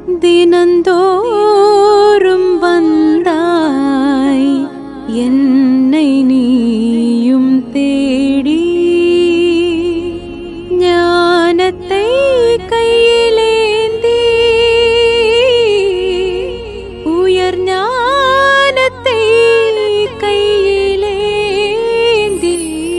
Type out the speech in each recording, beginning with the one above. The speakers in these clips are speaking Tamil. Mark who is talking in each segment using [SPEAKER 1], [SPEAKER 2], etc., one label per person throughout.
[SPEAKER 1] தினந்தோறும் வந்தாய் என்னை நீயும் தேடி ஞானத்தை கையிலேந்தி உயர் ஞானத்தை கையிலேந்தி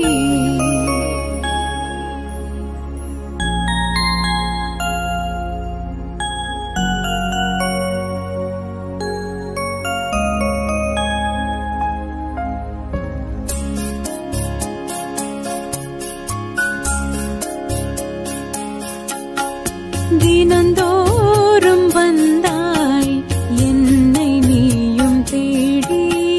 [SPEAKER 1] தினந்தோறும் வந்தாய் என்னை நீயும் தேடி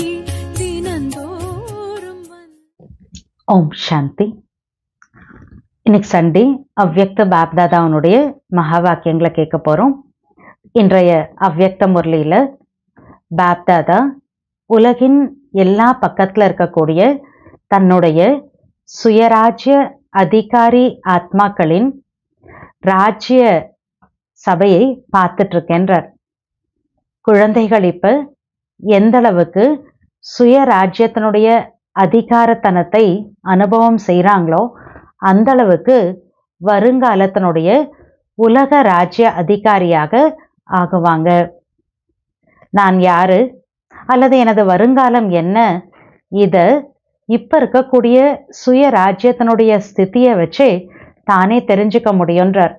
[SPEAKER 1] தினந்தோறும் வந்தாய்
[SPEAKER 2] ஓம் சாந்தி இன்னைக்கு சண்டே அவ்யக்த பாப்தாதாவனுடைய மகா வாக்கியங்களை கேட்க போகிறோம் இன்றைய அவ்யக்த முரளியில் பாப்தாதா உலகின் எல்லா பக்கத்தில் இருக்கக்கூடிய தன்னுடைய சுயராஜ்ய அதிகாரி ஆத்மாக்களின் ராஜ்ய சபையை பார்த்துட்டு இருக்கேன்றார் குழந்தைகள் இப்ப எந்த அளவுக்கு சுயராஜ்யத்தினுடைய அதிகாரத்தனத்தை அனுபவம் செய்கிறாங்களோ அந்த அளவுக்கு வருங்காலத்தினுடைய உலக ராஜ்ய அதிகாரியாக ஆகுவாங்க நான் யாரு அல்லது எனது வருங்காலம் என்ன இத இப்ப இருக்கக்கூடிய சுய ராஜ்யத்தினுடைய ஸ்திதியை வச்சு தானே தெரிஞ்சுக்க முடியுன்றார்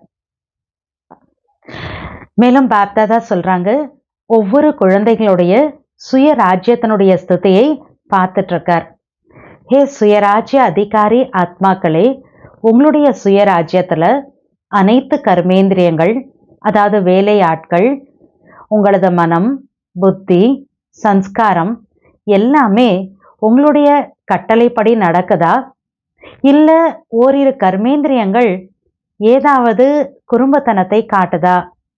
[SPEAKER 2] மேலும் பாப்தாதா சொல்றாங்க ஒவ்வொரு குழந்தைகளுடைய சுய ராஜ்யத்தினுடைய ஸ்திதியை பார்த்துட்டு இருக்கார் ஹே சுயராஜ்ய அதிகாரி ஆத்மாக்களே உங்களுடைய சுயராஜ்யத்துல அனைத்து கர்மேந்திரியங்கள் அதாவது வேலையாட்கள் உங்களது மனம் புத்தி சன்ஸ்காரம் எல்லாமே உங்களுடைய கட்டளைப்படி நடக்குதா இல்ல ஓரிரு கர்மேந்திரியங்கள் ஏதாவது குறும்பத்தனத்தை காட்டுதா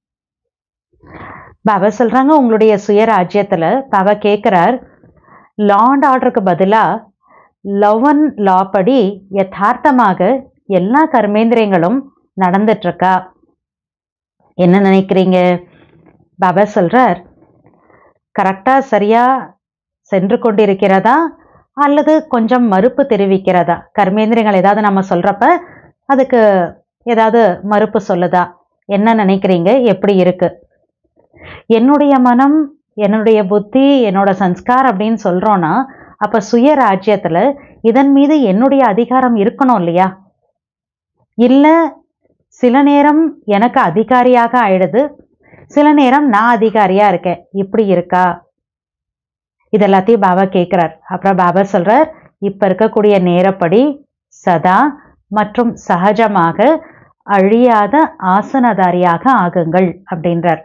[SPEAKER 2] பாபா சொல்றாங்க உங்களுடைய சுயராஜ்யத்துல பாபா கேட்கிறார் லா அண்ட் ஆர்டருக்கு பதிலா லவ் அண்ட் லா படி யதார்த்தமாக எல்லா கர்மேந்திரியங்களும் நடந்துட்டு இருக்கா என்ன நினைக்கிறீங்க பாபா சொல்றார் கரெக்டா சரியா சென்று கொண்டிருக்கிறதா அல்லது கொஞ்சம் மறுப்பு தெரிவிக்கிறதா கர்மேந்திரியங்கள் ஏதாவது நம்ம சொல்றப்ப அதுக்கு ஏதாவது மறுப்பு சொல்லுதா என்ன நினைக்கிறீங்க எப்படி இருக்கு என்னுடைய மனம் என்னுடைய புத்தி என்னோட சன்ஸ்கார் அப்படின்னு சொல்றோம்னா அப்ப சுய ராஜ்யத்துல இதன் மீது என்னுடைய அதிகாரம் இருக்கணும் இல்லையா இல்ல சில நேரம் எனக்கு அதிகாரியாக ஆயிடுது சில நேரம் நான் அதிகாரியா இருக்கேன் இப்படி இருக்கா இதெல்லாத்தையும் பாபா கேட்கிறார் அப்புறம் பாபா சொல்றார் இப்ப இருக்கக்கூடிய நேரப்படி சதா மற்றும் சகஜமாக அழியாத ஆசனதாரியாக ஆகுங்கள் அப்படின்றார்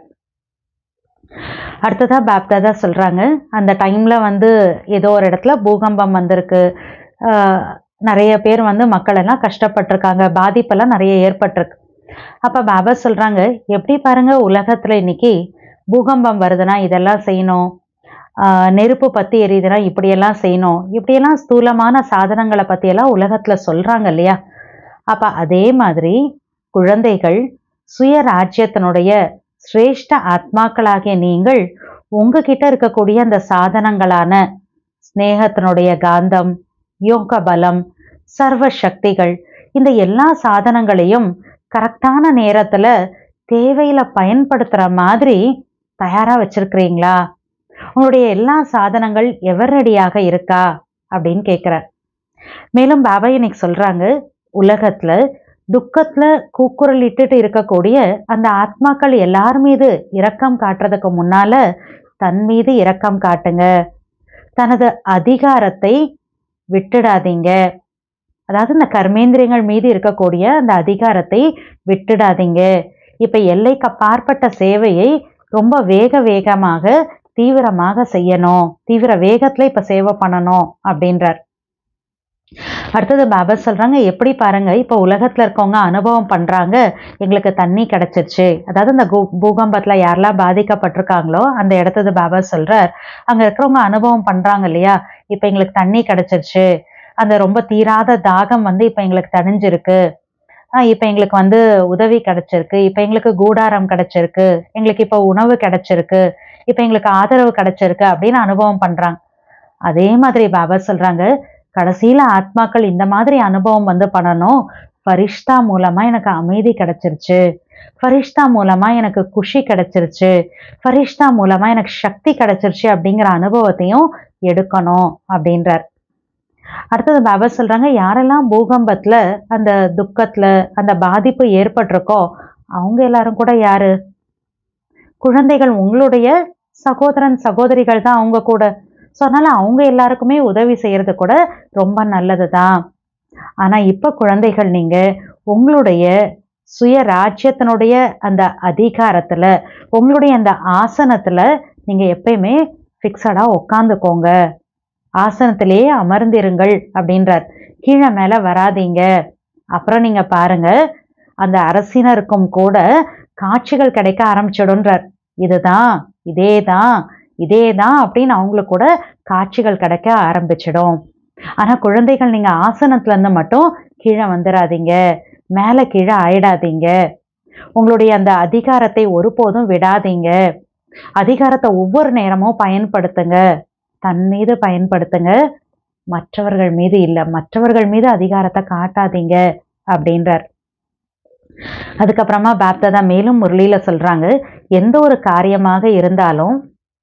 [SPEAKER 2] அடுத்ததா பாப்தாதா சொல்றாங்க அந்த டைம்ல வந்து ஏதோ ஒரு இடத்துல பூகம்பம் வந்திருக்கு ஆஹ் நிறைய பேர் வந்து மக்கள் எல்லாம் கஷ்டப்பட்டிருக்காங்க பாதிப்பெல்லாம் நிறைய ஏற்பட்டிருக்கு அப்ப பாபா சொல்றாங்க எப்படி பாருங்க உலகத்துல இன்னைக்கு பூகம்பம் வருதுன்னா இதெல்லாம் செய்யணும் ஆஹ் நெருப்பு பத்தி எரியுதுன்னா இப்படியெல்லாம் செய்யணும் இப்படியெல்லாம் ஸ்தூலமான சாதனங்களை பத்தியெல்லாம் உலகத்துல சொல்றாங்க இல்லையா அப்ப அதே மாதிரி குழந்தைகள் சுய ராஜ்யத்தினுடைய சிரேஷ்ட ஆத்மாக்களாகிய நீங்கள் உங்ககிட்ட இருக்கக்கூடிய அந்த சாதனங்களான ஸ்நேகத்தினுடைய காந்தம் யோக பலம் சர்வ சக்திகள் இந்த எல்லா சாதனங்களையும் கரெக்டான நேரத்துல தேவையில பயன்படுத்துற மாதிரி தயாரா வச்சிருக்கிறீங்களா உங்களுடைய எல்லா சாதனங்கள் எவர் ரெடியாக இருக்கா அப்படின்னு கேட்கிறார் மேலும் பாபா இன்னைக்கு சொல்றாங்க உலகத்துல துக்கத்துல கூக்குரல் இட்டுட்டு இருக்கக்கூடிய அந்த ஆத்மாக்கள் எல்லார் மீது இரக்கம் காட்டுறதுக்கு முன்னால தன் மீது இரக்கம் காட்டுங்க தனது அதிகாரத்தை விட்டுடாதீங்க அதாவது இந்த கர்மேந்திரியங்கள் மீது இருக்கக்கூடிய அந்த அதிகாரத்தை விட்டுடாதீங்க இப்ப எல்லைக்கு அப்பாற்பட்ட சேவையை ரொம்ப வேக வேகமாக தீவிரமாக செய்யணும் தீவிர வேகத்துல இப்ப சேவை பண்ணணும் அப்படின்றார் அடுத்தது பாபா சொல்றாங்க எப்படி பாருங்க இப்ப உலகத்துல இருக்கவங்க அனுபவம் பண்றாங்க எங்களுக்கு தண்ணி கிடைச்சிருச்சு அதாவது இந்த பூ- பூகம்பத்துல யாரெல்லாம் பாதிக்கப்பட்டிருக்காங்களோ அந்த இடத்தது பாபா சொல்றார் அங்க இருக்கிறவங்க அனுபவம் பண்றாங்க இல்லையா இப்ப எங்களுக்கு தண்ணி கிடைச்சிருச்சு அந்த ரொம்ப தீராத தாகம் வந்து இப்ப எங்களுக்கு தணிஞ்சிருக்கு ஆஹ் இப்ப எங்களுக்கு வந்து உதவி கிடைச்சிருக்கு இப்ப எங்களுக்கு கூடாரம் கிடைச்சிருக்கு எங்களுக்கு இப்ப உணவு கிடைச்சிருக்கு இப்ப எங்களுக்கு ஆதரவு கிடைச்சிருக்கு அப்படின்னு அனுபவம் பண்றாங்க அதே மாதிரி பாபா சொல்றாங்க கடைசியில ஆத்மாக்கள் இந்த மாதிரி அனுபவம் வந்து பண்ணணும் ஃபரிஷ்தா மூலமா எனக்கு அமைதி கிடைச்சிருச்சு ஃபரிஷ்தா மூலமா எனக்கு குஷி கிடைச்சிருச்சு ஃபரிஷ்தா மூலமா எனக்கு சக்தி கிடைச்சிருச்சு அப்படிங்கிற அனுபவத்தையும் எடுக்கணும் அப்படின்றார் அடுத்தது பாபா சொல்றாங்க யாரெல்லாம் பூகம்பத்துல அந்த துக்கத்துல அந்த பாதிப்பு ஏற்பட்டிருக்கோ அவங்க எல்லாரும் கூட யாரு குழந்தைகள் உங்களுடைய சகோதரன் சகோதரிகள் தான் அவங்க கூட ஸோ அதனால அவங்க எல்லாருக்குமே உதவி செய்யறது கூட ரொம்ப நல்லது தான் ஆனா இப்ப குழந்தைகள் நீங்க உங்களுடைய சுய ராஜ்யத்தினுடைய அந்த அதிகாரத்துல உங்களுடைய அந்த ஆசனத்துல நீங்க எப்பயுமே ஃபிக்ஸடா உட்காந்துக்கோங்க ஆசனத்திலேயே அமர்ந்திருங்கள் அப்படின்றார் கீழே மேல வராதீங்க அப்புறம் நீங்க பாருங்க அந்த அரசினருக்கும் கூட காட்சிகள் கிடைக்க ஆரம்பிச்சிடுன்றார் இதுதான் இதேதான் இதேதான் அப்படின்னு அவங்களுக்கு கூட காட்சிகள் கிடைக்க ஆரம்பிச்சிடும் ஆனா குழந்தைகள் நீங்க ஆசனத்துல இருந்து மட்டும் கீழே வந்துடாதீங்க மேல கீழே ஆயிடாதீங்க உங்களுடைய அந்த அதிகாரத்தை ஒருபோதும் விடாதீங்க அதிகாரத்தை ஒவ்வொரு நேரமும் பயன்படுத்துங்க தன் மீது பயன்படுத்துங்க மற்றவர்கள் மீது இல்லை மற்றவர்கள் மீது அதிகாரத்தை காட்டாதீங்க அப்படின்றார் அதுக்கப்புறமா பாப்தாதா மேலும் முரளியில சொல்றாங்க எந்த ஒரு காரியமாக இருந்தாலும்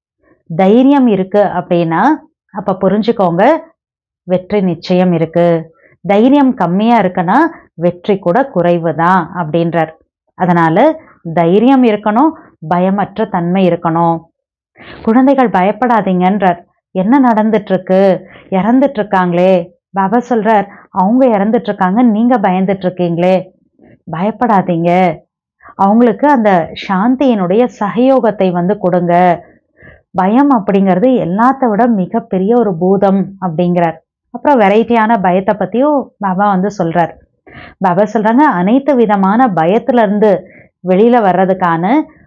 [SPEAKER 2] தைரியம் இருக்கு அப்படின்னா அப்ப புரிஞ்சுக்கோங்க வெற்றி நிச்சயம் இருக்கு தைரியம் கம்மியா இருக்குன்னா வெற்றி கூட குறைவு தான் அப்படின்றார் அதனால தைரியம் இருக்கணும் பயமற்ற தன்மை இருக்கணும் குழந்தைகள் பயப்படாதீங்கன்றார் என்ன நடந்துட்டு இருக்கு இறந்துட்டு இருக்காங்களே பாபா சொல்றார் அவங்க இறந்துட்டு இருக்காங்க நீங்க பயந்துட்டு இருக்கீங்களே பயப்படாதீங்க அவங்களுக்கு அந்த சாந்தியினுடைய சகயோகத்தை வந்து கொடுங்க பயம் அப்படிங்கிறது எல்லாத்த விட மிகப்பெரிய ஒரு பூதம் அப்படிங்கிறார் அப்புறம் வெரைட்டியான பயத்தை பத்தியும் பாபா வந்து சொல்றார் பாபா சொல்றாங்க அனைத்து விதமான பயத்துல இருந்து வெளியில வர்றதுக்கான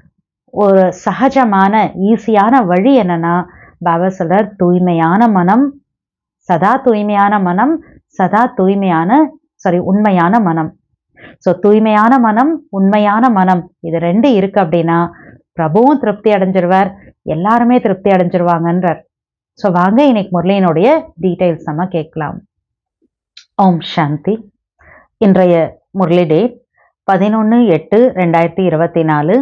[SPEAKER 2] ஒரு சகஜமான ஈஸியான வழி என்னன்னா பாபா சொல்றார் தூய்மையான மனம் சதா தூய்மையான மனம் சதா தூய்மையான சாரி உண்மையான மனம் ஸோ தூய்மையான மனம் உண்மையான மனம் இது ரெண்டு இருக்கு அப்படின்னா பிரபுவும் திருப்தி அடைஞ்சிருவார் எல்லாருமே திருப்தி அடைஞ்சிருவாங்கன்றார் ஸோ வாங்க இன்னைக்கு முரளியினுடைய டீட்டெயில்ஸ் நம்ம கேட்கலாம் ஓம் சாந்தி இன்றைய முரளி டேட் பதினொன்று எட்டு ரெண்டாயிரத்தி இருபத்தி நாலு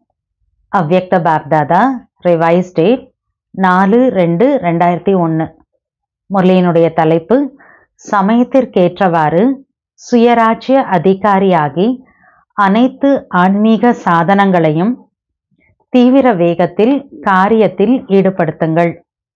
[SPEAKER 2] அவ்யக்த பாப்தாதா ரிவைஸ் டேட் நாலு ரெண்டு ரெண்டாயிரத்தி ஒன்று முரளியினுடைய தலைப்பு சமயத்திற்கேற்றவாறு சுயராஜ்ய அதிகாரியாகி அனைத்து ஆன்மீக சாதனங்களையும் தீவிர வேகத்தில் காரியத்தில் ஈடுபடுத்துங்கள்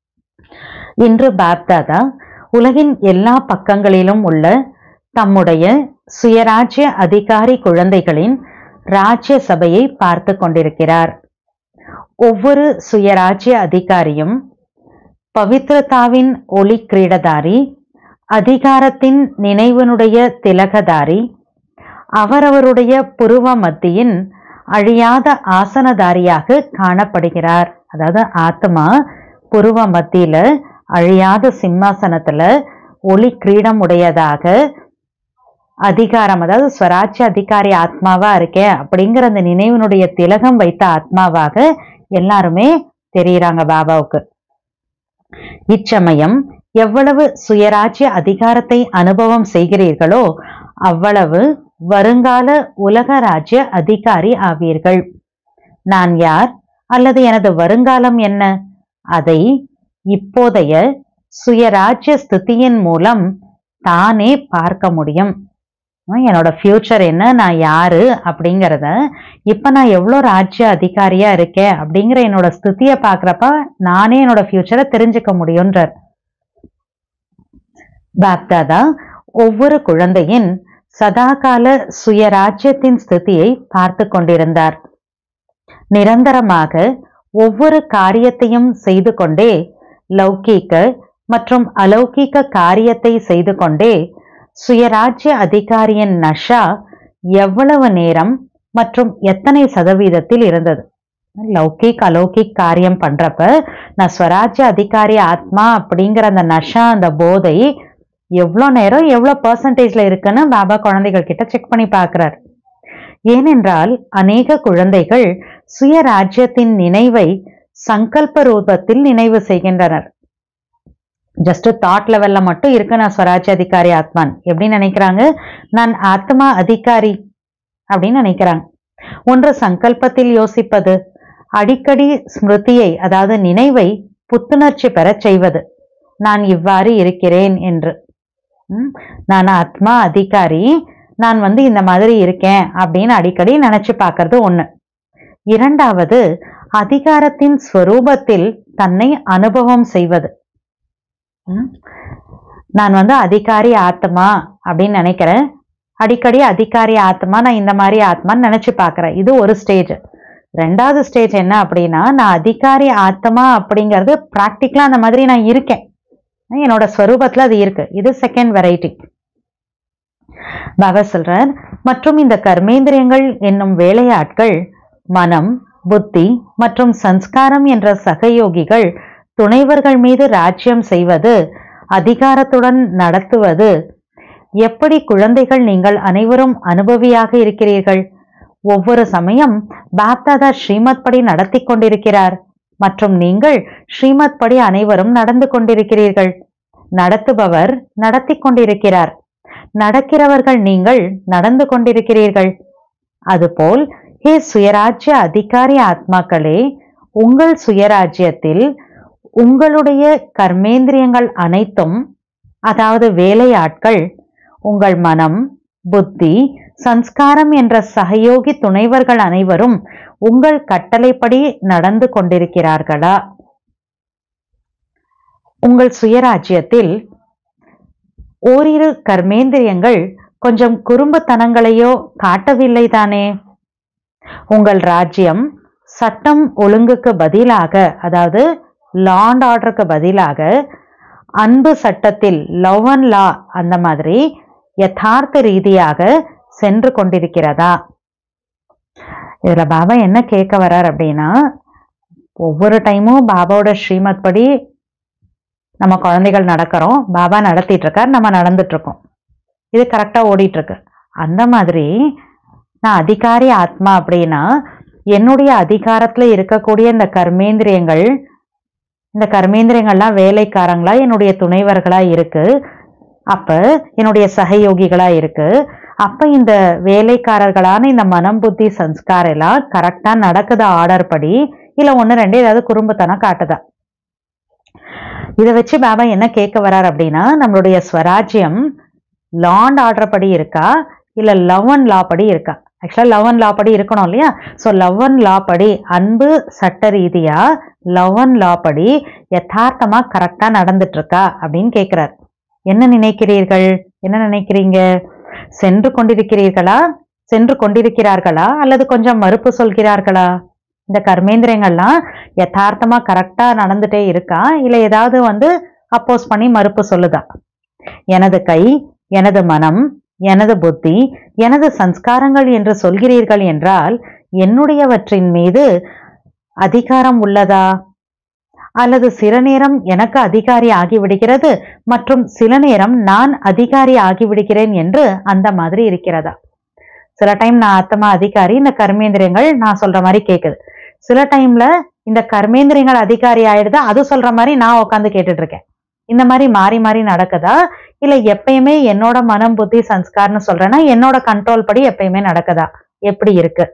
[SPEAKER 2] இன்று பாப்தாதா உலகின் எல்லா பக்கங்களிலும் உள்ள தம்முடைய சுயராஜ்ய அதிகாரி குழந்தைகளின் ராஜ்ய சபையை பார்த்து கொண்டிருக்கிறார் ஒவ்வொரு சுயராஜ்ய அதிகாரியும் பவித்ரதாவின் ஒளி கிரீடதாரி அதிகாரத்தின் நினைவனுடைய திலகதாரி அவரவருடைய புருவ மத்தியின் அழியாத ஆசனதாரியாக காணப்படுகிறார் அதாவது ஆத்மா புருவ மத்தியில அழியாத சிம்மாசனத்துல ஒளி கிரீடம் உடையதாக அதிகாரம் அதாவது ஸ்வராஜ்ய அதிகாரி ஆத்மாவா இருக்கேன் அப்படிங்கிற அந்த நினைவினுடைய திலகம் வைத்த ஆத்மாவாக எல்லாருமே தெரியுறாங்க பாபாவுக்கு இச்சமயம் எவ்வளவு சுயராஜ்ய அதிகாரத்தை அனுபவம் செய்கிறீர்களோ அவ்வளவு வருங்கால உலக ராஜ்ய அதிகாரி ஆவீர்கள் நான் யார் அல்லது எனது வருங்காலம் என்ன அதை இப்போதைய சுயராஜ்ய ஸ்திதியின் மூலம் தானே பார்க்க முடியும் ஹம், என்னோட ஃபியூச்சர் என்ன நான் யாரு அப்படிங்கிறத இப்ப நான் எவ்வளோ ராஜ்ய அதிகாரியா இருக்கேன் அப்படிங்கிற என்னோட ஸ்திதியை பார்க்குறப்ப நானே என்னோட ஃபியூச்சரை தெரிஞ்சுக்க முடியுன்றார் பாப்தாதா ஒவ்வொரு குழந்தையின் சதாகால சுயராஜ்யத்தின் ஸ்திதியை பார்த்து கொண்டிருந்தார் நிரந்தரமாக ஒவ்வொரு காரியத்தையும் செய்து கொண்டே லௌகீக மற்றும் அலௌகீக காரியத்தை செய்து கொண்டே சுயராஜ்ய அதிகாரியின் நஷா எவ்வளவு நேரம் மற்றும் எத்தனை சதவீதத்தில் இருந்தது லௌகிக் அலௌகிக் காரியம் பண்றப்ப நான் ஸ்வராஜ்ய அதிகாரி ஆத்மா அப்படிங்கிற அந்த நஷா அந்த போதை எவ்வளோ நேரம் எவ்வளோ பர்சன்டேஜ்ல இருக்குன்னு பாபா குழந்தைகள் கிட்ட செக் பண்ணி பார்க்கிறார் ஏனென்றால் அநேக குழந்தைகள் சுயராஜ்யத்தின் நினைவை சங்கல்ப ரூபத்தில் நினைவு செய்கின்றனர் ஜஸ்ட் தாட் லெவல்ல மட்டும் இருக்கு நான் ஸ்வராஜ்ய அதிகாரி ஆத்மான் எப்படி நினைக்கிறாங்க நான் ஆத்மா அதிகாரி அப்படின்னு நினைக்கிறாங்க ஒன்று சங்கல்பத்தில் யோசிப்பது அடிக்கடி ஸ்மிருதியை அதாவது நினைவை புத்துணர்ச்சி பெறச் செய்வது நான் இவ்வாறு இருக்கிறேன் என்று ம், நான் ஆத்மா அதிகாரி நான் வந்து இந்த மாதிரி இருக்கேன் அப்படின்னு அடிக்கடி நினைச்சு பார்க்கறது ஒண்ணு இரண்டாவது அதிகாரத்தின் ஸ்வரூபத்தில் தன்னை அனுபவம் செய்வது ம், நான் வந்து அதிகாரி ஆத்மா அப்படின்னு நினைக்கிறேன் அடிக்கடி அதிகாரி ஆத்மா நான் இந்த மாதிரி ஆத்மான்னு நினைச்சு பார்க்கறேன் இது ஒரு ஸ்டேஜ் ரெண்டாவது ஸ்டேஜ் என்ன அப்படின்னா நான் அதிகாரி ஆத்மா அப்படிங்கிறது ப்ராக்டிக்கலா அந்த மாதிரி நான் இருக்கேன் என்னோட ஸ்வரூபத்துல அது இருக்கு இது செகண்ட் வெரைட்டி பாபா சொல்றார் மற்றும் இந்த கர்மேந்திரியங்கள் என்னும் வேலையாட்கள் மனம் புத்தி மற்றும் சன்ஸ்காரம் என்ற சகயோகிகள் துணைவர்கள் மீது ராஜ்யம் செய்வது அதிகாரத்துடன் நடத்துவது எப்படி குழந்தைகள் நீங்கள் அனைவரும் அனுபவியாக இருக்கிறீர்கள் ஒவ்வொரு சமயம் பாப்தாதா ஸ்ரீமத் படி நடத்தி கொண்டிருக்கிறார் மற்றும் நீங்கள் ஸ்ரீமத் படி அனைவரும் நடந்து கொண்டிருக்கிறீர்கள் நடத்துபவர் நடத்தி கொண்டிருக்கிறார் நடக்கிறவர்கள் நீங்கள் நடந்து கொண்டிருக்கிறீர்கள் அதுபோல் ஹே சுயராஜ்ய அதிகாரி ஆத்மாக்களே உங்கள் சுயராஜ்யத்தில் உங்களுடைய கர்மேந்திரியங்கள் அனைத்தும் அதாவது வேலையாட்கள் உங்கள் மனம் புத்தி சன்ஸ்காரம் என்ற சகயோகி துணைவர்கள் அனைவரும் உங்கள் கட்டளைப்படி நடந்து கொண்டிருக்கிறார்களா உங்கள் சுயராஜ்யத்தில் ஓரிரு கர்மேந்திரியங்கள் கொஞ்சம் குறும்புத்தனங்களையோ காட்டவில்லை தானே உங்கள் ராஜ்யம் சட்டம் ஒழுங்குக்கு பதிலாக அதாவது லா அண்ட் ஆர்டருக்கு பதிலாக அன்பு சட்டத்தில் லவ் அண்ட் லா அந்த மாதிரி யதார்த்த ரீதியாக சென்று கொண்டிருக்கிறதா இதுல பாபா என்ன கேட்க வர்றார் அப்படின்னா ஒவ்வொரு டைமும் பாபாவோட ஸ்ரீமத் படி நம்ம குழந்தைகள் நடக்கிறோம் பாபா நடத்திட்டு இருக்கார் நம்ம நடந்துட்டு இருக்கோம் இது கரெக்டா ஓடிட்டு இருக்கு அந்த மாதிரி நான் அதிகாரி ஆத்மா அப்படின்னா என்னுடைய அதிகாரத்துல இருக்கக்கூடிய இந்த கர்மேந்திரியங்கள் இந்த கர்மேந்திரியங்கள்லாம் வேலைக்காரங்களா என்னுடைய துணைவர்களா இருக்கு அப்ப என்னுடைய சகயோகிகளா இருக்கு அப்ப இந்த வேலைக்காரர்களான இந்த மனம் புத்தி சன்ஸ்கார் எல்லாம் கரெக்டா நடக்குதா ஆர்டர் படி இல்ல ஒண்ணு ரெண்டு ஏதாவது குறும்புத்தனம் காட்டுதா இதை வச்சு பாபா என்ன கேட்க வரார் அப்படின்னா நம்மளுடைய ஸ்வராஜ்யம் லா அண்ட் ஆர்டர் படி இருக்கா இல்ல லவ் அண்ட் லா படி இருக்கா ஆக்சுவலா லவ் அண்ட் லா படி இருக்கணும் இல்லையா ஸோ லவ் அண்ட் லா படி அன்பு சட்ட ரீதியா லவ் அண்ட் லா படி யதார்த்தமா கரெக்டா நடந்துட்டு இருக்கா அப்படின்னு கேட்கிறார் என்ன நினைக்கிறீர்கள் என்ன நினைக்கிறீங்க சென்று கொண்டிருக்கிறீர்களா சென்று கொண்டிருக்கிறார்களா அல்லது கொஞ்சம் மறுப்பு சொல்கிறார்களா இந்த கர்மேந்திரங்கள்லாம் யதார்த்தமா கரெக்டா நடந்துட்டே இருக்கா இல்ல ஏதாவது வந்து அப்போஸ் பண்ணி மறுப்பு சொல்லுதா எனது கை எனது மனம் எனது புத்தி எனது சன்ஸ்காரங்கள் என்று சொல்கிறீர்கள் என்றால் என்னுடையவற்றின் மீது அதிகாரம் உள்ளதா அல்லது சில நேரம் எனக்கு அதிகாரி ஆகிவிடுகிறது மற்றும் சில நேரம் நான் அதிகாரி ஆகிவிடுகிறேன் என்று அந்த மாதிரி இருக்கிறதா சில டைம் நான் ஆத்மா அதிகாரி இந்த கர்மேந்திரியங்கள் நான் சொல்ற மாதிரி கேக்குது சில டைம்ல இந்த கர்மேந்திரியங்கள் அதிகாரி ஆயிடுது அது சொல்ற மாதிரி நான் உட்காந்து கேட்டுட்டு இருக்கேன் இந்த மாதிரி மாறி மாறி நடக்குதா இல்ல எப்பயுமே என்னோட மனம் புத்தி சன்ஸ்கார்னு சொல்றேன்னா என்னோட கண்ட்ரோல் படி எப்பயுமே நடக்குதா எப்படி இருக்கு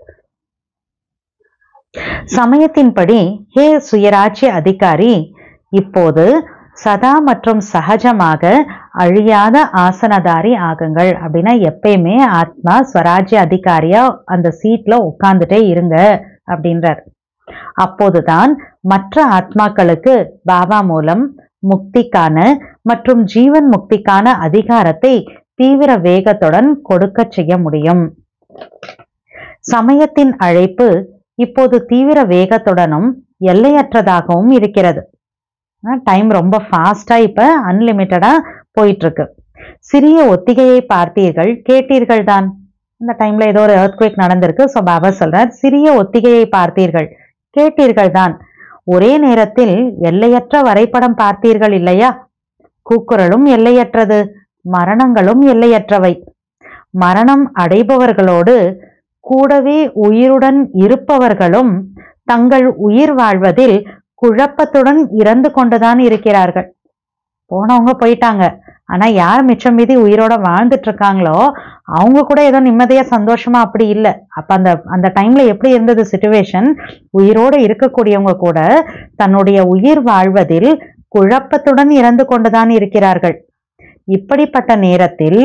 [SPEAKER 2] சமயத்தின்படி ஹே சுயராஜ்ய அதிகாரி இப்போது சதா மற்றும் சகஜமாக அழியாத ஆசனதாரி ஆகுங்கள் அப்படின்னா எப்பயுமே ஆத்மா ஸ்வராஜ்ய அதிகாரியா அந்த சீட்ல உட்கார்ந்துட்டே இருங்க அப்படின்றார் அப்போதுதான் மற்ற ஆத்மாக்களுக்கு பாபா மூலம் முக்திக்கான மற்றும் ஜீவன் முக்திக்கான அதிகாரத்தை தீவிர வேகத்துடன் கொடுக்க செய்ய முடியும் சமயத்தின் அழைப்பு இப்போது தீவிர வேகத்துடனும் எல்லையற்றதாகவும் இருக்கிறது டைம் ரொம்ப ஃபாஸ்டா இப்ப அன்லிமிட்டடா போயிட்டு இருக்கு சிறிய ஒத்திகையை பார்த்தீர்கள் கேட்டீர்கள் தான் இந்த டைம்ல ஏதோ ஒரு எர்த்குவேக் நடந்திருக்கு ஸோ பாபா சொல்றார் சிறிய ஒத்திகையை பார்த்தீர்கள் கேட்டீர்கள் தான் ஒரே நேரத்தில் எல்லையற்ற வரைபடம் பார்த்தீர்கள் இல்லையா கூக்குரலும் எல்லையற்றது மரணங்களும் எல்லையற்றவை மரணம் அடைபவர்களோடு கூடவே உயிருடன் இருப்பவர்களும் தங்கள் உயிர் வாழ்வதில் குழப்பத்துடன் இறந்து கொண்டுதான் இருக்கிறார்கள் போனவங்க போயிட்டாங்க ஆனா யார் மிச்சம் மீதி உயிரோட வாழ்ந்துட்டு இருக்காங்களோ அவங்க கூட ஏதோ நிம்மதியா சந்தோஷமா அப்படி இல்லை அப்ப அந்த அந்த டைம்ல எப்படி இருந்தது சுச்சுவேஷன் உயிரோடு இருக்கக்கூடியவங்க கூட தன்னுடைய உயிர் வாழ்வதில் குழப்பத்துடன் இறந்து கொண்டுதான் இருக்கிறார்கள் இப்படிப்பட்ட நேரத்தில்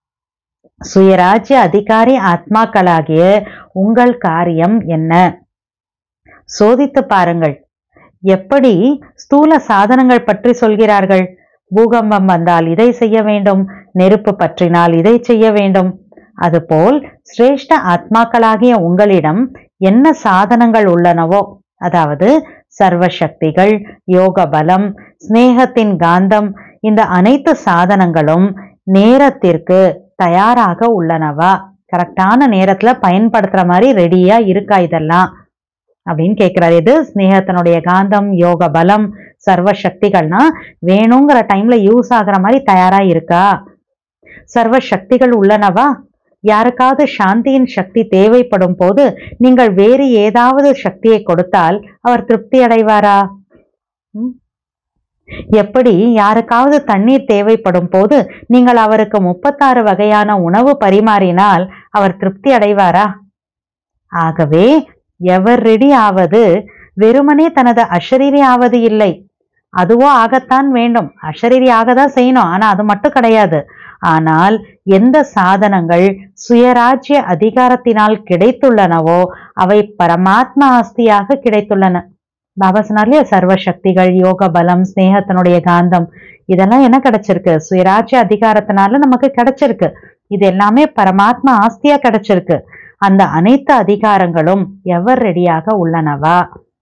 [SPEAKER 2] சுயராஜ்ய அதிகாரி ஆத்மாக்களாகிய உங்கள் காரியம் என்ன சோதித்து பாருங்கள் எப்படி ஸ்தூல சாதனங்கள் பற்றி சொல்கிறார்கள் பூகம்பம் வந்தால் இதை செய்ய வேண்டும் நெருப்பு பற்றினால் இதை செய்ய வேண்டும் அதுபோல் சிரேஷ்ட ஆத்மாக்களாகிய உங்களிடம் என்ன சாதனங்கள் உள்ளனவோ அதாவது சர்வ சக்திகள் யோக பலம் சிநேகத்தின் காந்தம் இந்த அனைத்து சாதனங்களும் நேரத்திற்கு தயாராக உள்ளனவா கரெக்டான நேரத்துல பயன்படுத்துற மாதிரி ரெடியா இருக்கா இதெல்லாம் அப்படின்னு கேட்கிறாரு இது ஸ்னேகத்தினுடைய காந்தம் யோக பலம் சர்வ சக்திகள்னா வேணுங்கிற டைம்ல யூஸ் ஆகுற மாதிரி தயாரா இருக்கா சர்வ சக்திகள் உள்ளனவா யாருக்காவது சாந்தியின் சக்தி தேவைப்படும் போது நீங்கள் வேறு ஏதாவது சக்தியை கொடுத்தால் அவர் திருப்தி அடைவாரா ம்? எப்படி யாருக்காவது தண்ணீர் தேவைப்படும் போது நீங்கள் அவருக்கு முப்பத்தாறு வகையான உணவு பரிமாறினால் அவர் திருப்தி அடைவாரா ஆகவே எவர் ரெடி ஆவது வெறுமனே தனது அஷரீரி ஆவது இல்லை அதுவோ ஆகத்தான் வேண்டும் அஷரீரி ஆகதான் செய்யணும் ஆனா அது மட்டும் கிடையாது ஆனால் எந்த சாதனங்கள் சுயராஜ்ய அதிகாரத்தினால் கிடைத்துள்ளனவோ அவை பரமாத்மா ஆஸ்தியாக கிடைத்துள்ளன பாபா சொன்னார்லயே சர்வ சக்திகள் யோக பலம் ஸ்னேகத்தினுடைய காந்தம் இதெல்லாம் என்ன கிடைச்சிருக்கு சுயராஜ்ய அதிகாரத்தினால நமக்கு கிடைச்சிருக்கு இது எல்லாமே பரமாத்மா ஆஸ்தியா கிடைச்சிருக்கு அந்த அனைத்து அதிகாரங்களும் எவர் ரெடியாக உள்ளனவா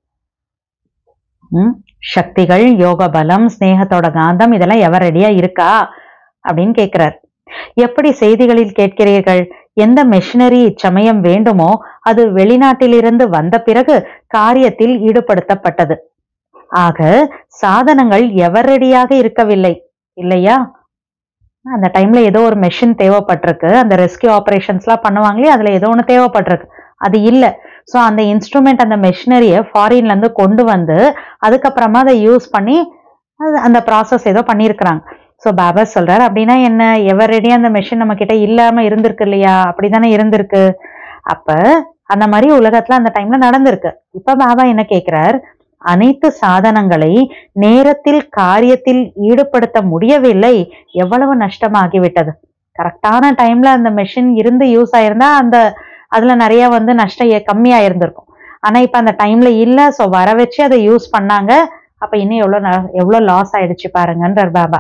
[SPEAKER 2] ம்? சக்திகள் யோக பலம் ஸ்னேகத்தோட காந்தம் இதெல்லாம் எவர் ரெடியா இருக்கா அப்படின்னு கேட்கிறார் எப்படி செய்திகளில் கேட்கிறீர்கள் எந்த மெஷினரி இச்சமயம் வேண்டுமோ அது வெளிநாட்டிலிருந்து வந்த பிறகு காரியத்தில் ஈடுபடுத்தப்பட்டது ஆக சாதனங்கள் எவர் ரெடியாக இருக்கவில்லை இல்லையா அந்த டைம்ல ஏதோ ஒரு மெஷின் தேவைப்பட்டிருக்கு அந்த ரெஸ்கியூ ஆபரேஷன்ஸ்லாம் பண்ணுவாங்களே அதுல ஏதோ ஒன்று தேவைப்பட்டிருக்கு அது இல்லை ஸோ அந்த இன்ஸ்ட்ருமெண்ட் அந்த மெஷினரியை ஃபாரின்ல இருந்து கொண்டு வந்து அதுக்கப்புறமா அதை யூஸ் பண்ணி அது- அந்த ப்ராசஸ் ஏதோ பண்ணியிருக்கிறாங்க ஸோ பாபா சொல்றாரு அப்படின்னா என்ன எவர் ரெடியா அந்த மெஷின் நம்ம கிட்ட இல்லாம இருந்திருக்கு இல்லையா அப்படிதானே இருந்திருக்கு அப்ப அந்த மாதிரி உலகத்துல அந்த டைம்ல நடந்திருக்கு இப்ப பாபா என்ன கேட்கிறார் அனைத்து சாதனங்களை நேரத்தில் காரியத்தில் ஈடுபடுத்த முடியவில்லை எவ்வளவு நஷ்டமாகிவிட்டது கரெக்டான டைம்ல அந்த மெஷின் இருந்து யூஸ் ஆயிருந்தா அந்த அதுல நிறைய வந்து நஷ்டம் ஏ- கம்மியா இருந்திருக்கும் ஆனா இப்ப அந்த டைம்ல இல்ல ஸோ வர வச்சு அதை யூஸ் பண்ணாங்க அப்ப இன்னும் எவ்வளவு ந- எவ்வளவு லாஸ் ஆயிடுச்சு பாருங்கன்றார் பாபா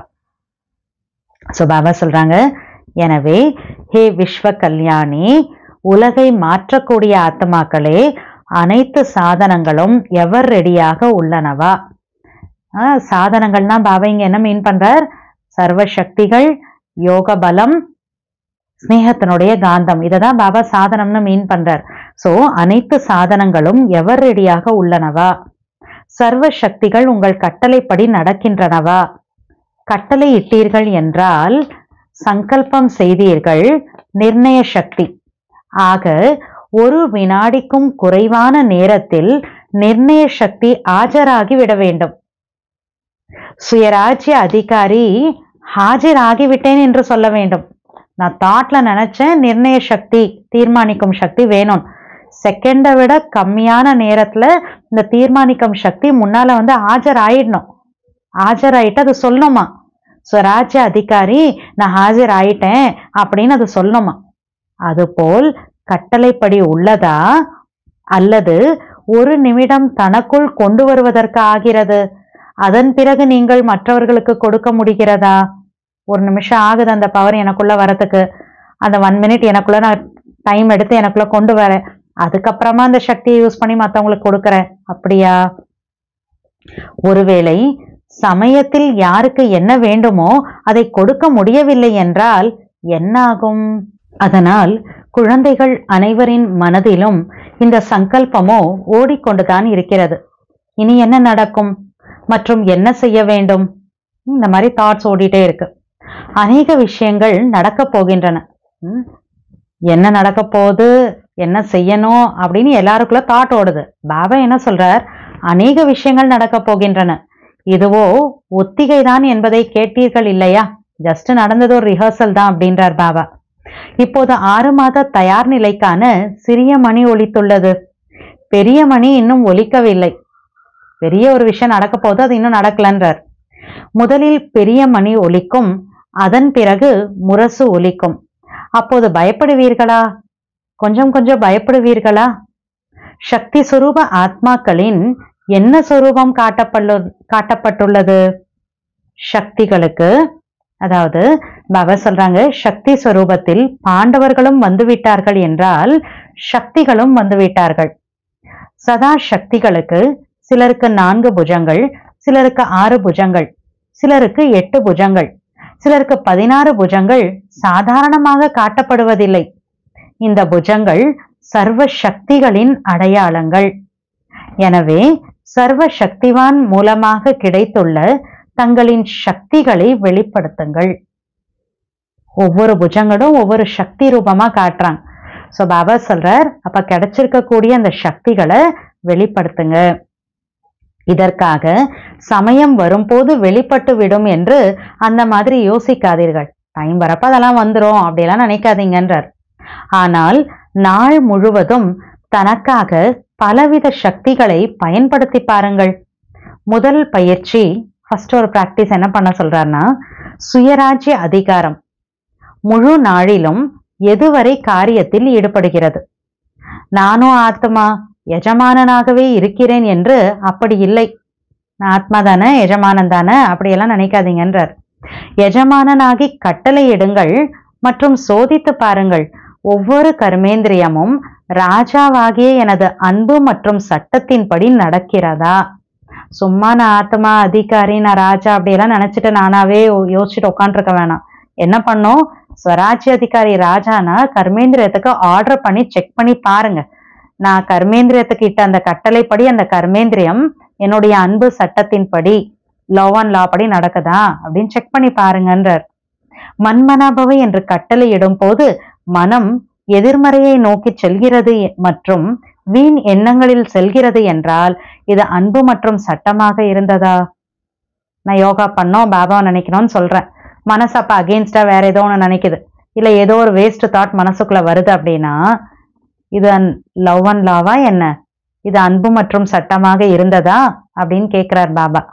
[SPEAKER 2] ஸோ பாபா சொல்றாங்க எனவே ஹே விஸ்வ கல்யாணி உலகை மாற்றக்கூடிய ஆத்மாக்களே அனைத்து சாதனங்களும் எவர் ரெடியாக உள்ளனவா ஆ, சாதனங்கள்னா பாபா இங்க என்ன மீன் பண்றார் சர்வ சக்திகள் யோக பலம் ஸ்னேகத்தினுடைய காந்தம் இதை தான் பாபா சாதனம்னு மீன் பண்றார் சோ அனைத்து சாதனங்களும் எவர் ரெடியாக உள்ளனவா சர்வ சக்திகள் உங்கள் கட்டளைப்படி நடக்கின்றனவா கட்டளை இட்டீர்கள் என்றால் சங்கல்பம் செய்தீர்கள் நிர்ணய சக்தி ஆக ஒரு வினாடிக்கும் குறைவான நேரத்தில் நிர்ணய சக்தி ஆஜராகி விட வேண்டும் சுயராஜ்ய அதிகாரி ஹாஜராகி விட்டேன் என்று சொல்ல வேண்டும் நான் தாட்ல நினைச்சேன் நிர்ணய சக்தி தீர்மானிக்கும் சக்தி வேணும் செகண்டை விட கம்மியான நேரத்துல இந்த தீர்மானிக்கும் சக்தி முன்னால வந்து ஆஜராயிடணும் ஆஜராயிட்டு அது சொல்லணுமா ஸ்வராஜ்ய அதிகாரி நான் ஆஜர் ஆயிட்டேன் அப்படின்னு அது சொல்லணுமா அதுபோல் கட்டளைப்படி உள்ளதா அல்லது ஒரு நிமிடம் தனக்குள் கொண்டு வருவதற்கு ஆகிறது அதன் பிறகு நீங்கள் மற்றவர்களுக்கு கொடுக்க முடிகிறதா ஒரு நிமிஷம் ஆகுது அந்த பவர் எனக்குள்ள வரதுக்கு அந்த ஒன் மினிட் எனக்குள்ள நான் டைம் எடுத்து எனக்குள்ள கொண்டு வரேன் அதுக்கப்புறமா அந்த சக்தியை யூஸ் பண்ணி மற்றவங்களுக்கு கொடுக்கறேன் அப்படியா ஒருவேளை சமயத்தில் யாருக்கு என்ன வேண்டுமோ அதை கொடுக்க முடியவில்லை என்றால் என்ன ஆகும் அதனால் குழந்தைகள் அனைவரின் மனதிலும் இந்த சங்கல்பமோ ஓடிக்கொண்டுதான் இருக்கிறது இனி என்ன நடக்கும் மற்றும் என்ன செய்ய வேண்டும் இந்த மாதிரி தாட்ஸ் ஓடிட்டே இருக்கு அநேக விஷயங்கள் நடக்கப் போகின்றன ம், என்ன நடக்க போகுது என்ன செய்யணும் அப்படின்னு எல்லாருக்குள்ள தாட் ஓடுது பாபா என்ன சொல்றார் அநேக விஷயங்கள் நடக்க போகின்றன இதுவோ ஒத்திகை தான் என்பதை கேட்டீர்கள் இல்லையா ஜஸ்ட் நடந்தது ஒரு ரிஹர்சல் தான் அப்படின்றார் பாபா இப்போது ஆறு மாத தயார் நிலைக்கான சிறிய மணி ஒலித்துள்ளது பெரிய மணி இன்னும் ஒலிக்கவில்லை பெரிய ஒரு விஷயம் நடக்க போது அது இன்னும் நடக்கலன்றார் முதலில் பெரிய மணி ஒலிக்கும் அதன் பிறகு முரசு ஒலிக்கும் அப்போது பயப்படுவீர்களா கொஞ்சம் கொஞ்சம் பயப்படுவீர்களா சக்தி சுரூப ஆத்மாக்களின் என்ன சுரூபம் காட்டப்பட்டு காட்டப்பட்டுள்ளது சக்திகளுக்கு அதாவது பாபா சொல்றாங்க சக்தி ஸ்வரூபத்தில் பாண்டவர்களும் வந்துவிட்டார்கள் என்றால் சக்திகளும் வந்துவிட்டார்கள் சதா சக்திகளுக்கு சிலருக்கு நான்கு புஜங்கள் சிலருக்கு ஆறு புஜங்கள் சிலருக்கு எட்டு புஜங்கள் சிலருக்கு பதினாறு புஜங்கள் சாதாரணமாக காட்டப்படுவதில்லை இந்த புஜங்கள் சர்வ சக்திகளின் அடையாளங்கள் எனவே சர்வ சக்திவான் மூலமாக கிடைத்துள்ள தங்களின் சக்திகளை வெளிப்படுத்துங்கள் ஒவ்வொரு புஜங்களும் ஒவ்வொரு சக்தி ரூபமா காட்டுறாங்க ஸோ பாபா சொல்றார் அப்ப கிடைச்சிருக்கக்கூடிய அந்த சக்திகளை வெளிப்படுத்துங்க இதற்காக சமயம் வரும்போது வெளிப்பட்டு விடும் என்று அந்த மாதிரி யோசிக்காதீர்கள் டைம் வரப்ப அதெல்லாம் வந்துரும் அப்படியெல்லாம் நினைக்காதீங்கன்றார் ஆனால் நாள் முழுவதும் தனக்காக பலவித சக்திகளை பயன்படுத்தி பாருங்கள் முதல் பயிற்சி ஃபர்ஸ்ட் ஒரு பிராக்டிஸ் என்ன பண்ண சொல்றாருன்னா சுயராஜ்ய அதிகாரம் முழு நாளிலும் எதுவரை காரியத்தில் ஈடுபடுகிறது நானும் ஆத்மா எஜமானனாகவே இருக்கிறேன் என்று அப்படி இல்லை நான் ஆத்மா தானே எஜமானன் தானே அப்படியெல்லாம் நினைக்காதீங்கன்றார் எஜமானனாகி கட்டளையிடுங்கள் மற்றும் சோதித்து பாருங்கள் ஒவ்வொரு கர்மேந்திரியமும் ராஜாவாகிய எனது அன்பு மற்றும் சட்டத்தின்படி நடக்கிறதா சும்மா நான் ஆத்மா அதிகாரி நான் ராஜா அப்படியெல்லாம் நினைச்சிட்டு நானாவே யோ- யோசிச்சுட்டு உட்காந்துருக்க வேணாம் என்ன பண்ணும் ஸ்வராஜ்ய அதிகாரி ராஜானா கர்மேந்திரியத்துக்கு ஆர்டர் பண்ணி செக் பண்ணி பாருங்க நான் கர்மேந்திரியத்துக்கு இட்ட அந்த கட்டளைப்படி அந்த கர்மேந்திரியம் என்னுடைய அன்பு சட்டத்தின்படி லவ் அண்ட் லா படி நடக்குதா அப்படின்னு செக் பண்ணி பாருங்கன்றார் மன்மனாபவை என்று கட்டளையிடும் போது மனம் எதிர்மறையை நோக்கி செல்கிறது எ- மற்றும் வீண் எண்ணங்களில் செல்கிறது என்றால் இது அன்பு மற்றும் சட்டமாக இருந்ததா நான் யோகா பண்ணோம் பாபாவை நினைக்கணும்னு சொல்றேன் மனசு அப்ப அகெயின்ஸ்டா வேற ஏதோ ஒன்று நினைக்குது இல்ல ஏதோ ஒரு வேஸ்ட் தாட் மனசுக்குள்ள வருது அப்படின்னா இது லவ் அண்ட் லாவா என்ன இது அன்பு மற்றும் சட்டமாக இருந்ததா அப்படின்னு கேக்குறார் பாபா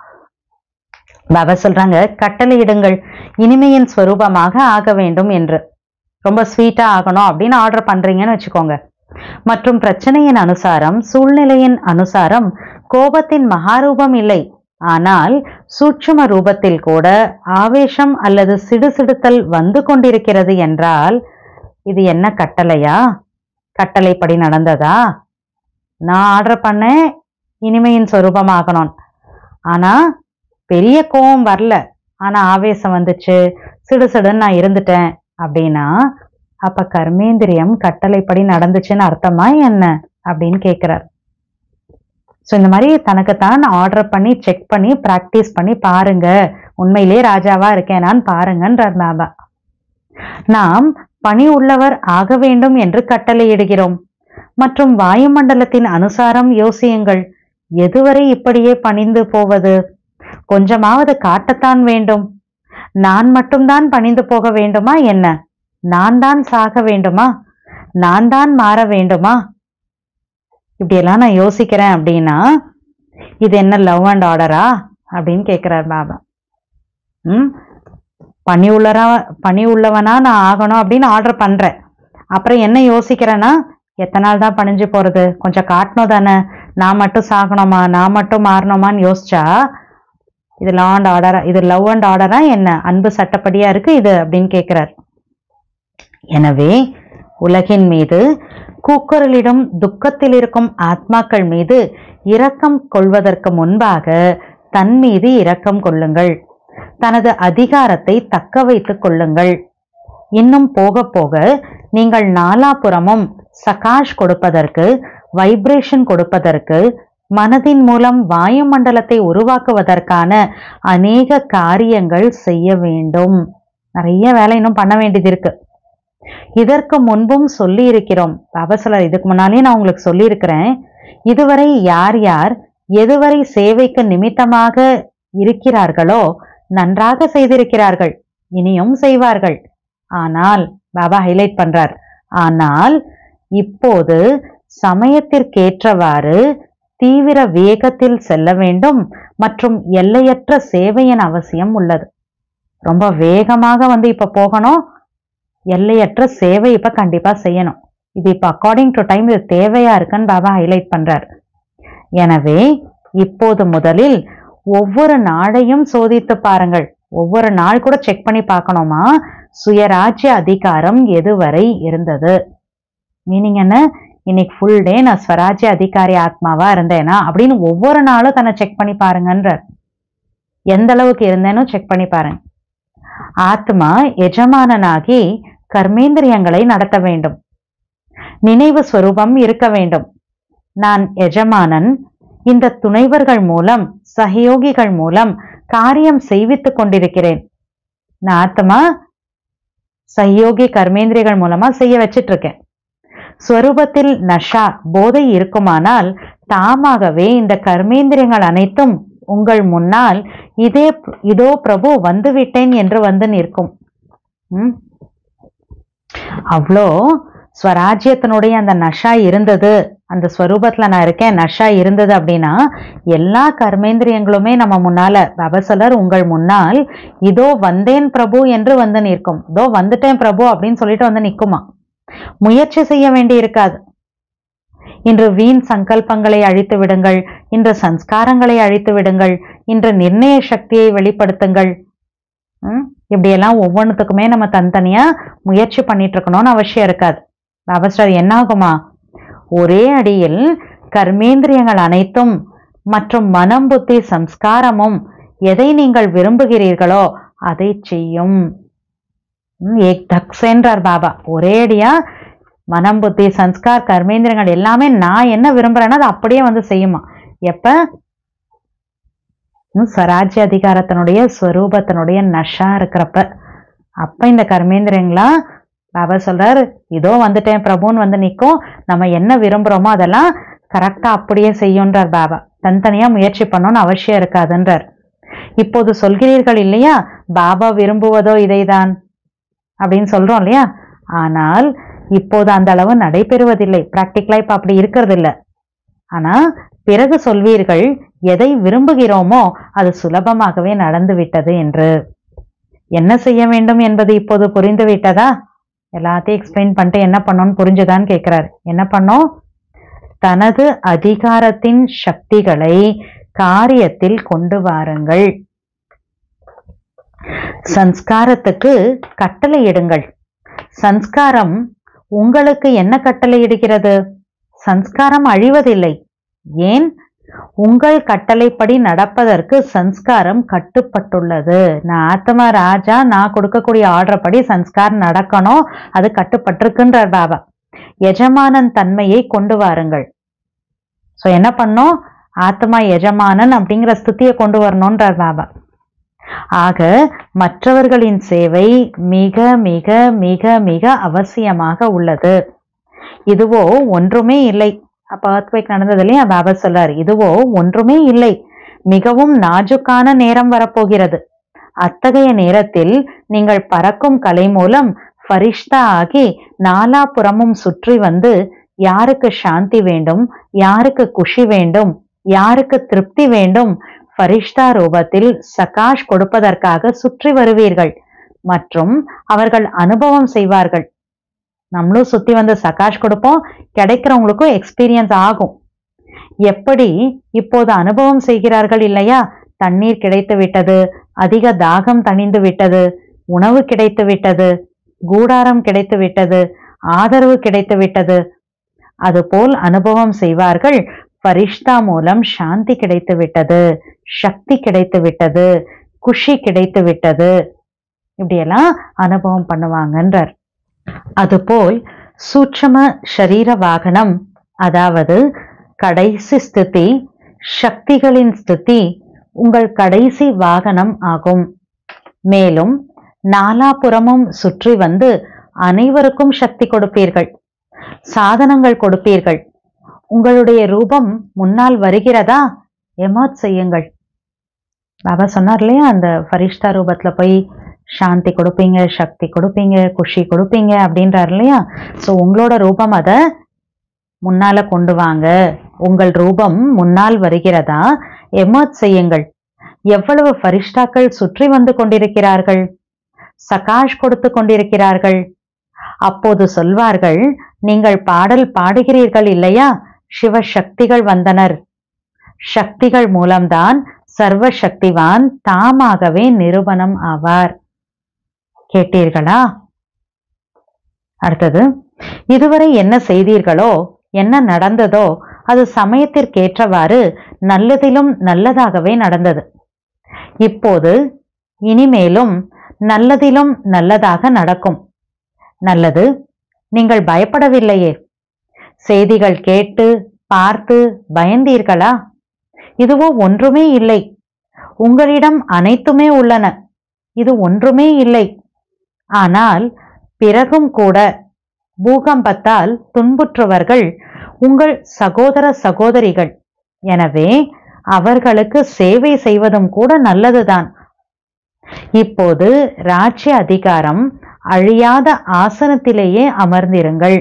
[SPEAKER 2] பாபா சொல்றாங்க கட்டளையிடுங்கள் இனிமையின் ஸ்வரூபமாக ஆக வேண்டும் என்று ரொம்ப ஸ்வீட்டா ஆகணும் அப்படின்னு ஆர்டர் பண்றீங்கன்னு வச்சுக்கோங்க மற்றும் பிரச்சனையின் அனுசாரம் சூழ்நிலையின் அனுசாரம் கோபத்தின் மகாரூபம் இல்லை ஆனால் சூட்சும ரூபத்தில் கூட ஆவேசம் அல்லது சிடுசிடுத்தல் வந்து கொண்டிருக்கிறது என்றால் இது என்ன கட்டளையா கட்டளைப்படி நடந்ததா நான் ஆர்டர் பண்ணேன் இனிமையின் சொரூபமாகணும் ஆனா பெரிய கோவம் வரல ஆனா ஆவேசம் வந்துச்சு சிடுசிடுன்னு நான் இருந்துட்டேன் அப்படின்னா அப்ப கர்மேந்திரியம் கட்டளைப்படி நடந்துச்சுன்னு அர்த்தமா என்ன அப்படின்னு கேக்குறார் ஸோ இந்த மாதிரி தனக்குத்தான் ஆர்டர் பண்ணி செக் பண்ணி ப்ராக்டிஸ் பண்ணி பாருங்க உண்மையிலேயே ராஜாவா இருக்கேனான்னு பாருங்கன்றார் பாபா நாம் பணி உள்ளவர் ஆக வேண்டும் என்று கட்டளையிடுகிறோம் மற்றும் வாயுமண்டலத்தின் அனுசாரம் யோசியுங்கள் எதுவரை இப்படியே பணிந்து போவது கொஞ்சமாவது காட்டத்தான் வேண்டும் நான் மட்டும்தான் பணிந்து போக வேண்டுமா என்ன நான் தான் சாக வேண்டுமா நான் தான் மாற வேண்டுமா இப்படியெல்லாம் நான் யோசிக்கிறேன் அப்படின்னா இது என்ன லவ் அண்ட் ஆர்டரா அப்படின்னு கேட்கிறார் பாபா ம் பணி உள்ளரா பணி உள்ளவனா நான் ஆகணும் அப்படின்னு ஆர்டர் பண்றேன் அப்புறம் என்ன யோசிக்கிறேன்னா எத்தனை நாள் தான் பணிஞ்சு போறது கொஞ்சம் காட்டணும் தானே நான் மட்டும் சாகணுமா நான் மட்டும் மாறணுமான்னு யோசிச்சா இது லா அண்ட் ஆர்டரா இது லவ் அண்ட் ஆர்டரா என்ன அன்பு சட்டப்படியா இருக்கு இது அப்படின்னு கேட்கிறார் எனவே உலகின் மீது கூக்குரலிடும் துக்கத்தில் இருக்கும் ஆத்மாக்கள் மீது இரக்கம் கொள்வதற்கு முன்பாக தன் மீது இரக்கம் கொள்ளுங்கள் தனது அதிகாரத்தை தக்க வைத்துக் கொள்ளுங்கள் இன்னும் போக போக நீங்கள் நாலாபுறமும் சகாஷ் கொடுப்பதற்கு வைப்ரேஷன் கொடுப்பதற்கு மனதின் மூலம் வாயுமண்டலத்தை உருவாக்குவதற்கான அநேக காரியங்கள் செய்ய வேண்டும் நிறைய வேலை இன்னும் பண்ண வேண்டியது இருக்கு இதற்கு முன்பும் சொல்லி இருக்கிறோம் பாபா சொல்றார் இதுக்கு முன்னாலே நான் உங்களுக்கு சொல்லி இருக்கிறேன் இதுவரை யார் யார் எதுவரை சேவைக்கு நிமித்தமாக இருக்கிறார்களோ நன்றாக செய்திருக்கிறார்கள் இனியும் செய்வார்கள் ஆனால் பாபா ஹைலைட் பண்றார் ஆனால் இப்போது சமயத்திற்கேற்றவாறு தீவிர வேகத்தில் செல்ல வேண்டும் மற்றும் எல்லையற்ற சேவையின் அவசியம் உள்ளது ரொம்ப வேகமாக வந்து இப்ப போகணும் எல்லையற்ற சேவை இப்ப கண்டிப்பா செய்யணும் இது இப்ப அக்கார்டிங் டு டைம் இது தேவையா இருக்குன்னு பாபா ஹைலைட் பண்றார் எனவே இப்போது முதலில் ஒவ்வொரு நாளையும் சோதித்து பாருங்கள் ஒவ்வொரு நாள் கூட செக் பண்ணி பார்க்கணுமா சுயராஜ்ய அதிகாரம் எதுவரை இருந்தது மீனிங் என்ன இன்னைக்கு ஃபுல் டே நான் ஸ்வராஜ்ய அதிகாரி ஆத்மாவா இருந்தேனா அப்படின்னு ஒவ்வொரு நாளும் தன்னை செக் பண்ணி பாருங்கன்றார் எந்த அளவுக்கு இருந்தேனோ செக் பண்ணி பாருங்க ஆத்மா எஜமானனாகி கர்மேந்திரியங்களை நடத்த வேண்டும் நினைவு ஸ்வரூபம் இருக்க வேண்டும் நான் எஜமானன் இந்த துணைவர்கள் மூலம் சகயோகிகள் மூலம் காரியம் செய்வித்துக் கொண்டிருக்கிறேன் நான் ஆத்மா சகயோகி கர்மேந்திரியர்கள் மூலமா செய்ய வச்சிட்டு இருக்கேன் ஸ்வரூபத்தில் நஷா போதை இருக்குமானால் தாமாகவே இந்த கர்மேந்திரியங்கள் அனைத்தும் உங்கள் முன்னால் இதே இதோ பிரபு வந்துவிட்டேன் என்று வந்து நிற்கும் ம்? அவ்வளோ ஸ்வராஜ்யத்தினுடைய அந்த நஷா இருந்தது அந்த ஸ்வரூபத்துல நான் இருக்கேன் நஷா இருந்தது அப்படின்னா எல்லா கர்மேந்திரியங்களுமே நம்ம முன்னால பபசலர் உங்கள் முன்னால் இதோ வந்தேன் பிரபு என்று வந்து நிற்கும் இதோ வந்துட்டேன் பிரபு அப்படின்னு சொல்லிட்டு வந்து நிற்குமா முயற்சி செய்ய வேண்டி இருக்காது இன்று வீண் சங்கல்பங்களை அழித்து விடுங்கள் இன்று சம்ஸ்காரங்களை அழித்து விடுங்கள் இன்று நிர்ணய சக்தியை வெளிப்படுத்துங்கள் ம்? இப்படியெல்லாம் ஒவ்வொன்றுத்துக்குமே நம்ம தனித்தனியா முயற்சி பண்ணிட்டு இருக்கணும்னு அவசியம் இருக்காது அவசரம் என்ன ஆகுமா ஒரே அடியில் கர்மேந்திரியங்கள் அனைத்தும் மற்றும் மனம் புத்தி சம்ஸ்காரமும் எதை நீங்கள் விரும்புகிறீர்களோ அதை செய்யும் ம், ஏக் தக் சென்றார் பாபா ஒரே அடியா மனம் புத்தி சன்ஸ்கார் கர்மேந்திரங்கள் எல்லாமே நான் என்ன விரும்புறேன்னா அது அப்படியே வந்து செய்யுமா எப்ப ம், ஸ்வராஜ்ய அதிகாரத்தினுடைய ஸ்வரூபத்தினுடைய நஷா இருக்கிறப்ப அப்ப இந்த கர்மேந்திரங்களா பாபா சொல்றாரு இதோ வந்துட்டேன் பிரபுன்னு வந்து நிற்கும் நம்ம என்ன விரும்புறோமோ அதெல்லாம் கரெக்டா அப்படியே செய்யுன்றார் பாபா தனித்தனியா முயற்சி பண்ணணும்னு அவசியம் இருக்காதுன்றார் இப்போது சொல்கிறீர்கள் இல்லையா பாபா விரும்புவதோ இதைதான் அப்படின்னு சொல்றோம் இல்லையா ஆனால் இப்போது அந்த அளவு நடைபெறுவதில்லை பிராக்டிக்கலா இப்ப அப்படி இருக்கிறது இல்ல ஆனா பிறகு சொல்வீர்கள் எதை விரும்புகிறோமோ அது சுலபமாகவே நடந்து விட்டது என்று என்ன செய்ய வேண்டும் என்பது இப்போது புரிந்து விட்டதா எல்லாத்தையும் எக்ஸ்பிளைன் பண்ணிட்டு என்ன பண்ணோம்னு புரிஞ்சுதான்னு கேட்கிறார் என்ன பண்ணோம் தனது அதிகாரத்தின் சக்திகளை காரியத்தில் கொண்டு வாருங்கள் சன்ஸ்காரத்துக்கு கட்டளையிடுங்கள் சன்ஸ்காரம் உங்களுக்கு என்ன கட்டளையிடுகிறது சன்ஸ்காரம் அழிவதில்லை ஏன் உங்கள் கட்டளைப்படி நடப்பதற்கு சன்ஸ்காரம் கட்டுப்பட்டுள்ளது நான் ஆத்மா ராஜா நான் கொடுக்கக்கூடிய ஆர்டர் படி சன்ஸ்காரம் நடக்கணும் அது கட்டுப்பட்டிருக்குன்றார் பாபா எஜமானன் தன்மையை கொண்டு வாருங்கள் சோ என்ன பண்ணோம் ஆத்மா எஜமானன் அப்படிங்கிற ஸ்துதியை கொண்டு வரணும்ன்றார் பாபா ஆக மற்றவர்களின் சேவை மிக மிக மிக மிக அவசியமாக உள்ளது இதுவோ ஒன்றுமே இல்லை அப்ப earthquake நடந்தது இல்லையா பாபா சொல்றாரு இதுவோ ஒன்றுமே இல்லை மிகவும் நாஜுக்கான நேரம் வரப்போகிறது அத்தகைய நேரத்தில் நீங்கள் பறக்கும் கலை மூலம் ஃபரிஷ்தா ஆகி நாலாபுறமும் சுற்றி வந்து யாருக்கு சாந்தி வேண்டும் யாருக்கு குஷி வேண்டும் யாருக்கு திருப்தி வேண்டும் ஃபரிஷ்தா ரூபத்தில் சகாஷ் கொடுப்பதற்காக சுற்றி வருவீர்கள் மற்றும் அவர்கள் அனுபவம் செய்வார்கள் நம்மளும் சுத்தி வந்து சகாஷ் கொடுப்போம் கிடைக்கிறவங்களுக்கும் எக்ஸ்பீரியன்ஸ் ஆகும் எப்படி இப்போது அனுபவம் செய்கிறார்கள் இல்லையா தண்ணீர் கிடைத்து விட்டது அதிக தாகம் தணிந்து விட்டது உணவு கிடைத்து விட்டது கூடாரம் கிடைத்து விட்டது ஆதரவு கிடைத்து விட்டது அதுபோல் அனுபவம் செய்வார்கள் ஃபரிஷ்தா மூலம் சாந்தி கிடைத்து விட்டது சக்தி கிடைத்து விட்டது குஷி கிடைத்து விட்டது இப்படியெல்லாம் அனுபவம் பண்ணுவாங்கன்றார் அதுபோல் சூட்சம ஷரீர வாகனம் அதாவது கடைசி ஸ்திதி சக்திகளின் ஸ்திதி உங்கள் கடைசி வாகனம் ஆகும் மேலும் நாலாபுறமும் சுற்றி வந்து அனைவருக்கும் சக்தி கொடுப்பீர்கள் சாதனங்கள் கொடுப்பீர்கள் உங்களுடைய ரூபம் முன்னால் வருகிறதா எமாத் செய்யுங்கள் பாபா சொன்னார் இல்லையா அந்த ஃபரிஷ்தா ரூபத்துல போய் சாந்தி கொடுப்பீங்க சக்தி கொடுப்பீங்க குஷி கொடுப்பீங்க அப்படின்றார் இல்லையா ஸோ உங்களோட ரூபம் அதை முன்னால கொண்டு வாங்க உங்கள் ரூபம் முன்னால் வருகிறதா எமர்ஜ் செய்யுங்கள் எவ்வளவு ஃபரிஷ்டாக்கள் சுற்றி வந்து கொண்டிருக்கிறார்கள் சகாஷ் கொடுத்து கொண்டிருக்கிறார்கள் அப்போது சொல்வார்கள் நீங்கள் பாடல் பாடுகிறீர்கள் இல்லையா சிவசக்திகள் வந்தனர் சக்திகள் மூலம்தான் சர்வ சக்திவான் தாமாகவே நிரூபணம் ஆவார் கேட்டீர்களா அடுத்தது இதுவரை என்ன செய்தீர்களோ என்ன நடந்ததோ அது சமயத்திற்கேற்றவாறு நல்லதிலும் நல்லதாகவே நடந்தது இப்போது இனிமேலும் நல்லதிலும் நல்லதாக நடக்கும் நல்லது நீங்கள் பயப்படவில்லையே செய்திகள் கேட்டு பார்த்து பயந்தீர்களா இதுவோ ஒன்றுமே இல்லை உங்களிடம் அனைத்துமே உள்ளன இது ஒன்றுமே இல்லை ஆனால் பிறகும் கூட பூகம்பத்தால் துன்புற்றவர்கள் உங்கள் சகோதர சகோதரிகள் எனவே அவர்களுக்கு சேவை செய்வதும் கூட நல்லதுதான் இப்போது ராஜ்ய அதிகாரம் அழியாத ஆசனத்திலேயே அமர்ந்திருங்கள்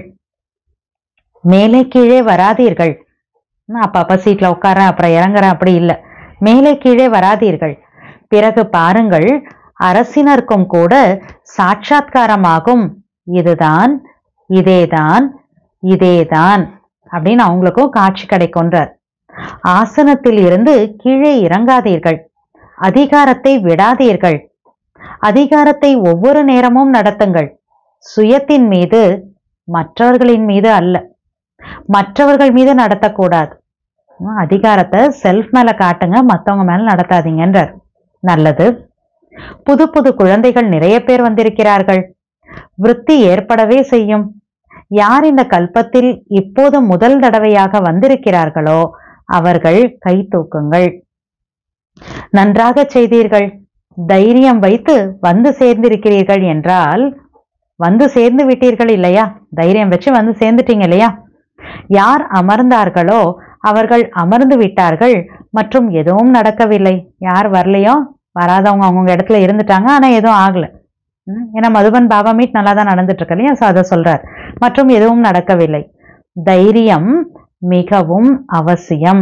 [SPEAKER 2] மேலே கீழே வராதீர்கள் நான் அப்பப்ப சீட்ல உட்காரேன் அப்புறம் இறங்குறேன் அப்படி இல்லை மேலே கீழே வராதீர்கள் பிறகு பாருங்கள் அரசினருக்கும் கூட சாட்சாத்காரமாகும் இதுதான் இதேதான் இதேதான் அப்படின்னு அவங்களுக்கும் காட்சி கிடைக்கும்ன்றார் ஆசனத்தில் இருந்து கீழே இறங்காதீர்கள் அதிகாரத்தை விடாதீர்கள் அதிகாரத்தை ஒவ்வொரு நேரமும் நடத்துங்கள் சுயத்தின் மீது மற்றவர்களின் மீது அல்ல மற்றவர்கள் மீது நடத்தக்கூடாது உம், அதிகாரத்தை செல்ஃப் மேல காட்டுங்க மத்தவங்க மேல நடத்தாதீங்கன்றார் நல்லது புது புது குழந்தைகள் நிறைய பேர் வந்திருக்கிறார்கள் விருத்தி ஏற்படவே செய்யும் யார் இந்த கல்பத்தில் இப்போது முதல் தடவையாக வந்திருக்கிறார்களோ அவர்கள் கை தூக்குங்கள் நன்றாக செய்தீர்கள் தைரியம் வைத்து வந்து சேர்ந்திருக்கிறீர்கள் என்றால் வந்து சேர்ந்து விட்டீர்கள் இல்லையா தைரியம் வச்சு வந்து சேர்ந்துட்டீங்க இல்லையா யார் அமர்ந்தார்களோ அவர்கள் அமர்ந்து விட்டார்கள் மற்றும் எதுவும் நடக்கவில்லை யார் வரலையோ வராதவங்க அவங்கவுங்க இடத்துல இருந்துட்டாங்க ஆனா எதுவும் ஆகல ம், ஏன்னா மதுபன் பாபா மீட் நல்லா தான் நடந்துட்டு இருக்கு இல்லையா ஸோ அதை சொல்றார் மற்றும் எதுவும் நடக்கவில்லை தைரியம் மிகவும் அவசியம்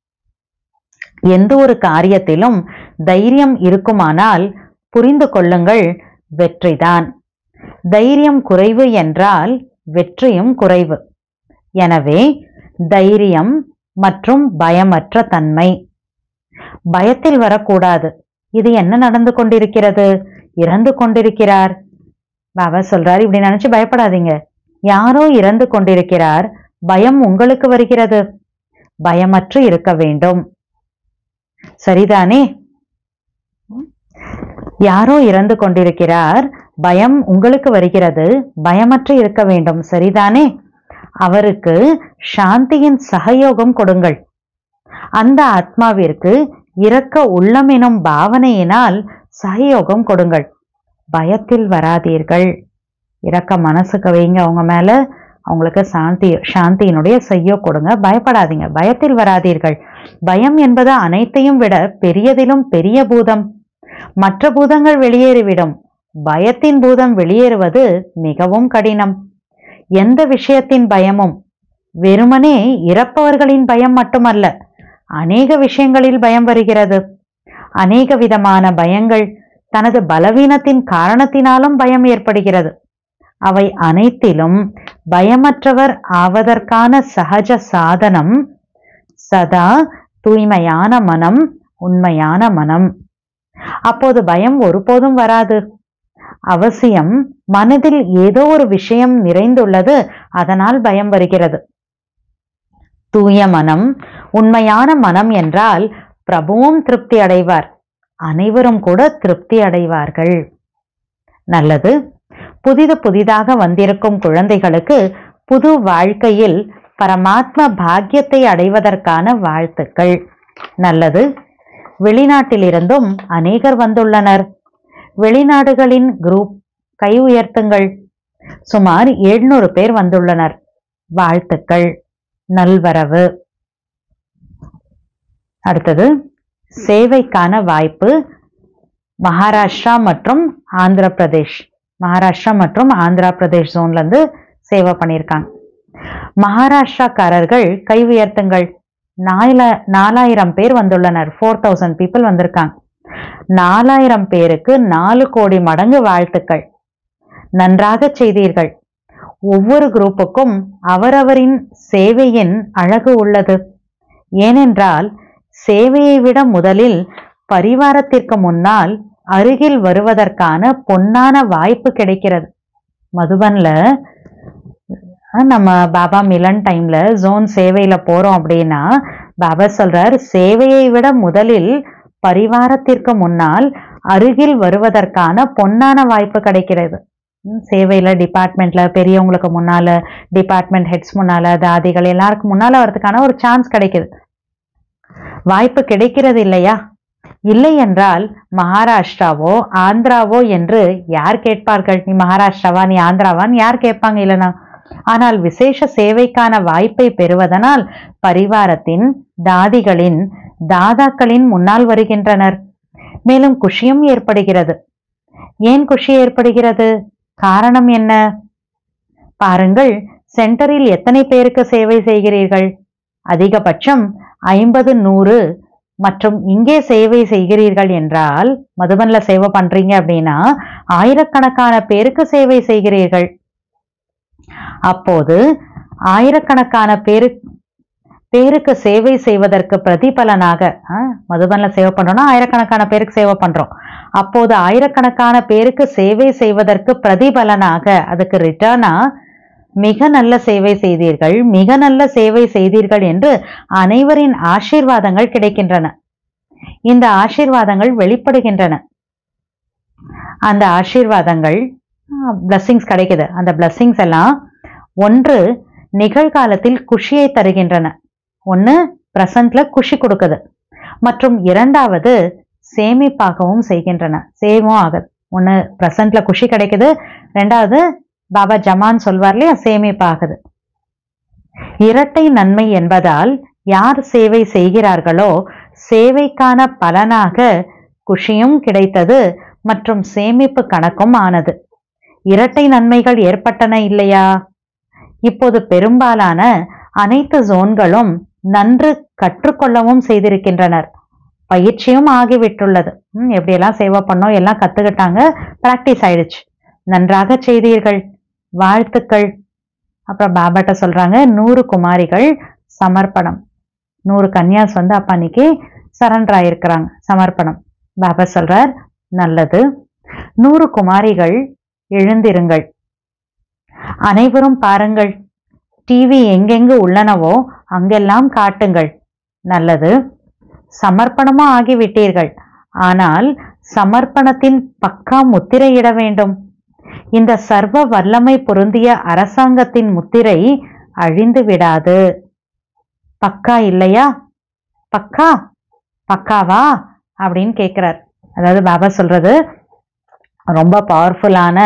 [SPEAKER 2] எந்த ஒரு காரியத்திலும் தைரியம் இருக்குமானால் புரிந்து கொள்ளுங்கள் வெற்றிதான் தைரியம் குறைவு என்றால் வெற்றியும் குறைவு எனவே தைரியம் மற்றும் பயமற்ற தன்மை பயத்தில் வரக்கூடாது இது என்ன நடந்து கொண்டிருக்கிறது இறந்து கொண்டிருக்கிறார் பாபா சொல்றார் இப்படி நினைச்சு பயப்படாதீங்க யாரோ இறந்து கொண்டிருக்கிறார் பயம் உங்களுக்கு வருகிறது பயமற்று இருக்க வேண்டும் சரிதானே ம்? யாரோ இறந்து கொண்டிருக்கிறார் பயம் உங்களுக்கு வருகிறது பயமற்று இருக்க வேண்டும் சரிதானே அவருக்கு சாந்தியின் சகயோகம் கொடுங்கள் அந்த ஆத்மாவிற்கு இரக்க உள்ளம் எனும் பாவனையினால் சகயோகம் கொடுங்கள் பயத்தில் வராதீர்கள் இரக்க மனசுக்கு வைங்க அவங்க மேல அவங்களுக்கு சாந்தி சாந்தியினுடைய செய்யோ கொடுங்க பயப்படாதீங்க பயத்தில் வராதீர்கள் பயம் என்பது அனைத்தையும் விட பெரியதிலும் பெரிய பூதம் மற்ற பூதங்கள் வெளியேறிவிடும் பயத்தின் பூதம் வெளியேறுவது மிகவும் கடினம் எந்த விஷயத்தின் பயமும் வெறுமனே இறப்பவர்களின் பயம் மட்டுமல்ல அநேக விஷயங்களில் பயம் வருகிறது அநேக விதமான பயங்கள் தனது பலவீனத்தின் காரணத்தினாலும் பயம் ஏற்படுகிறது அவை அனைத்திலும் பயமற்றவர் ஆவதற்கான சகஜ சாதனம் சதா தூய்மையான மனம் உண்மையான மனம் அப்போது பயம் ஒருபோதும் வராது அவசியம் மனதில் ஏதோ ஒரு விஷயம் நிறைந்துள்ளது அதனால் பயம் வருகிறது தூய மனம் உண்மையான மனம் என்றால் பிரபுவும் திருப்தி அடைவார் அனைவரும் கூட திருப்தி அடைவார்கள் நல்லது புதிது புதிதாக வந்திருக்கும் குழந்தைகளுக்கு புது வாழ்க்கையில் பரமாத்ம பாக்கியத்தை அடைவதற்கான வாழ்த்துக்கள் நல்லது வெளிநாட்டிலிருந்தும் அநேகர் வந்துள்ளனர் வெளிநாடுகளின் குரூப் கை உயர்த்துங்கள் சுமார் எழுநூறு பேர் வந்துள்ளனர் வாழ்த்துக்கள் நல்வரவு அடுத்தது சேவைக்கான வாய்ப்பு மகாராஷ்டிரா மற்றும் ஆந்திர பிரதேஷ் மகாராஷ்டிரா மற்றும் ஆந்திரா பிரதேஷ் ஜோன்ல இருந்து சேவை பண்ணியிருக்காங்க மகாராஷ்டிராக்காரர்கள் கை உயர்த்துங்கள் நால நாலாயிரம் பேர் வந்துள்ளனர் ஃபோர் தௌசண்ட் பீப்புள் வந்திருக்காங்க நாலாயிரம் பேருக்கு நாலு கோடி மடங்கு வாழ்த்துக்கள் நன்றாக செய்தீர்கள் ஒவ்வொரு குரூப்புக்கும் அவரவரின் சேவையின் அழகு உள்ளது ஏனென்றால் சேவையை விட முதலில் பரிவாரத்திற்கு முன்னால் அருகில் வருவதற்கான பொன்னான வாய்ப்பு கிடைக்கிறது மதுபன்ல அஹ், நம்ம பாபா மிலன் டைம்ல ஜோன் சேவையில போறோம் அப்படின்னா பாபா சொல்றார் சேவையை விட முதலில் பரிவாரத்திற்கு முன்னால் அருகில் வருவதற்கான பொன்னான வாய்ப்பு கிடைக்கிறது ம், சேவையில டிபார்ட்மெண்ட்ல பெரியவங்களுக்கு முன்னால டிபார்ட்மெண்ட் ஹெட்ஸ் முன்னால தாதிகள் எல்லாருக்கும் முன்னால வரதுக்கான ஒரு சான்ஸ் கிடைக்குது வாய்ப்பு கிடைக்கிறது இல்லையா இல்லை என்றால் மகாராஷ்டிராவோ ஆந்திராவோ என்று யார் கேட்பார்கள் நீ மகாராஷ்டிராவா நீ ஆந்திராவான்னு யார் கேட்பாங்க இல்லைனா ஆனால் விசேஷ சேவைக்கான வாய்ப்பை பெறுவதனால் பரிவாரத்தின் தாதிகளின் தாதாக்களின் முன்னால் வருகின்றனர் மேலும் குஷியும் ஏற்படுகிறது ஏன் குஷி ஏற்படுகிறது காரணம் என்ன பாருங்கள் சென்டரில் எத்தனை பேருக்கு சேவை செய்கிறீர்கள் அதிகபட்சம் ஐம்பது நூறு மற்றும் இங்கே சேவை செய்கிறீர்கள் என்றால் மதுபன்ல சேவை பண்றீங்க அப்படின்னா ஆயிரக்கணக்கான பேருக்கு சேவை செய்கிறீர்கள் அப்போது ஆயிரக்கணக்கான பேரு பேருக்கு சேவை செய்வதற்கு பிரதிபலனாக ஆ, மதுபன்ல சேவை பண்றோம்னா ஆயிரக்கணக்கான பேருக்கு சேவை பண்றோம் அப்போது ஆயிரக்கணக்கான பேருக்கு சேவை செய்வதற்கு பிரதிபலனாக அதுக்கு ரிட்டர்னா மிக நல்ல சேவை செய்தீர்கள் மிக நல்ல சேவை செய்தீர்கள் என்று அனைவரின் ஆசீர்வாதங்கள் கிடைக்கின்றன இந்த ஆசீர்வாதங்கள் வெளிப்படுகின்றன அந்த ஆசீர்வாதங்கள் பிளஸ்ஸிங்ஸ் கிடைக்குது அந்த பிளஸ்ஸிங்ஸ் எல்லாம் ஒன்று நிகழ்காலத்தில் குஷியை தருகின்றன ஒன்று ப்ரெசண்ட்ல குஷி கொடுக்குது மற்றும் இரண்டாவது சேமிப்பாகவும் செய்கின்றன சேவும் ஆகுது ஒன்று ப்ரெசண்ட்ல குஷி கிடைக்குது ரெண்டாவது பாபா ஜமான் சொல்வார் இல்லையா சேமிப்பாகுது இரட்டை நன்மை என்பதால் யார் சேவை செய்கிறார்களோ சேவைக்கான பலனாக குஷியும் கிடைத்தது மற்றும் சேமிப்பு கணக்கும் ஆனது இரட்டை நன்மைகள் ஏற்பட்டன இல்லையா இப்போது பெரும்பாலான அனைத்து ஜோன்களும் நன்று கற்றுக்கொள்ளவும் செய்திருக்கின்றனர் பயிற்சியும் ஆகிவிட்டுள்ளது ம், எப்படியெல்லாம் சேவை பண்ணோம் எல்லாம் கத்துக்கிட்டாங்க பிராக்டிஸ் ஆயிடுச்சு நன்றாக செய்தீர்கள் வாழ்த்துக்கள் அப்புறம் பாபாட்ட சொல்றாங்க நூறு குமாரிகள் சமர்ப்பணம் நூறு கன்யாஸ் வந்து அப்ப அன்னைக்கு சரண்டர் ஆயிருக்கிறாங்க சமர்ப்பணம் பாபா சொல்றார் நல்லது நூறு குமாரிகள் எழுந்திருங்கள் அனைவரும் பாருங்கள் டிவி எங்கெங்கு உள்ளனவோ அங்கெல்லாம் காட்டுங்கள் நல்லது சமர்ப்பணமும் ஆகிவிட்டீர்கள் ஆனால் சமர்ப்பணத்தின் பக்கா முத்திரையிட வேண்டும் இந்த சர்வ வல்லமை பொருந்திய அரசாங்கத்தின் முத்திரை அழிந்து விடாது பக்கா இல்லையா பக்கா பக்காவா அப்படின்னு கேக்குறார் அதாவது பாபா சொல்றது ரொம்ப பவர்ஃபுல்லான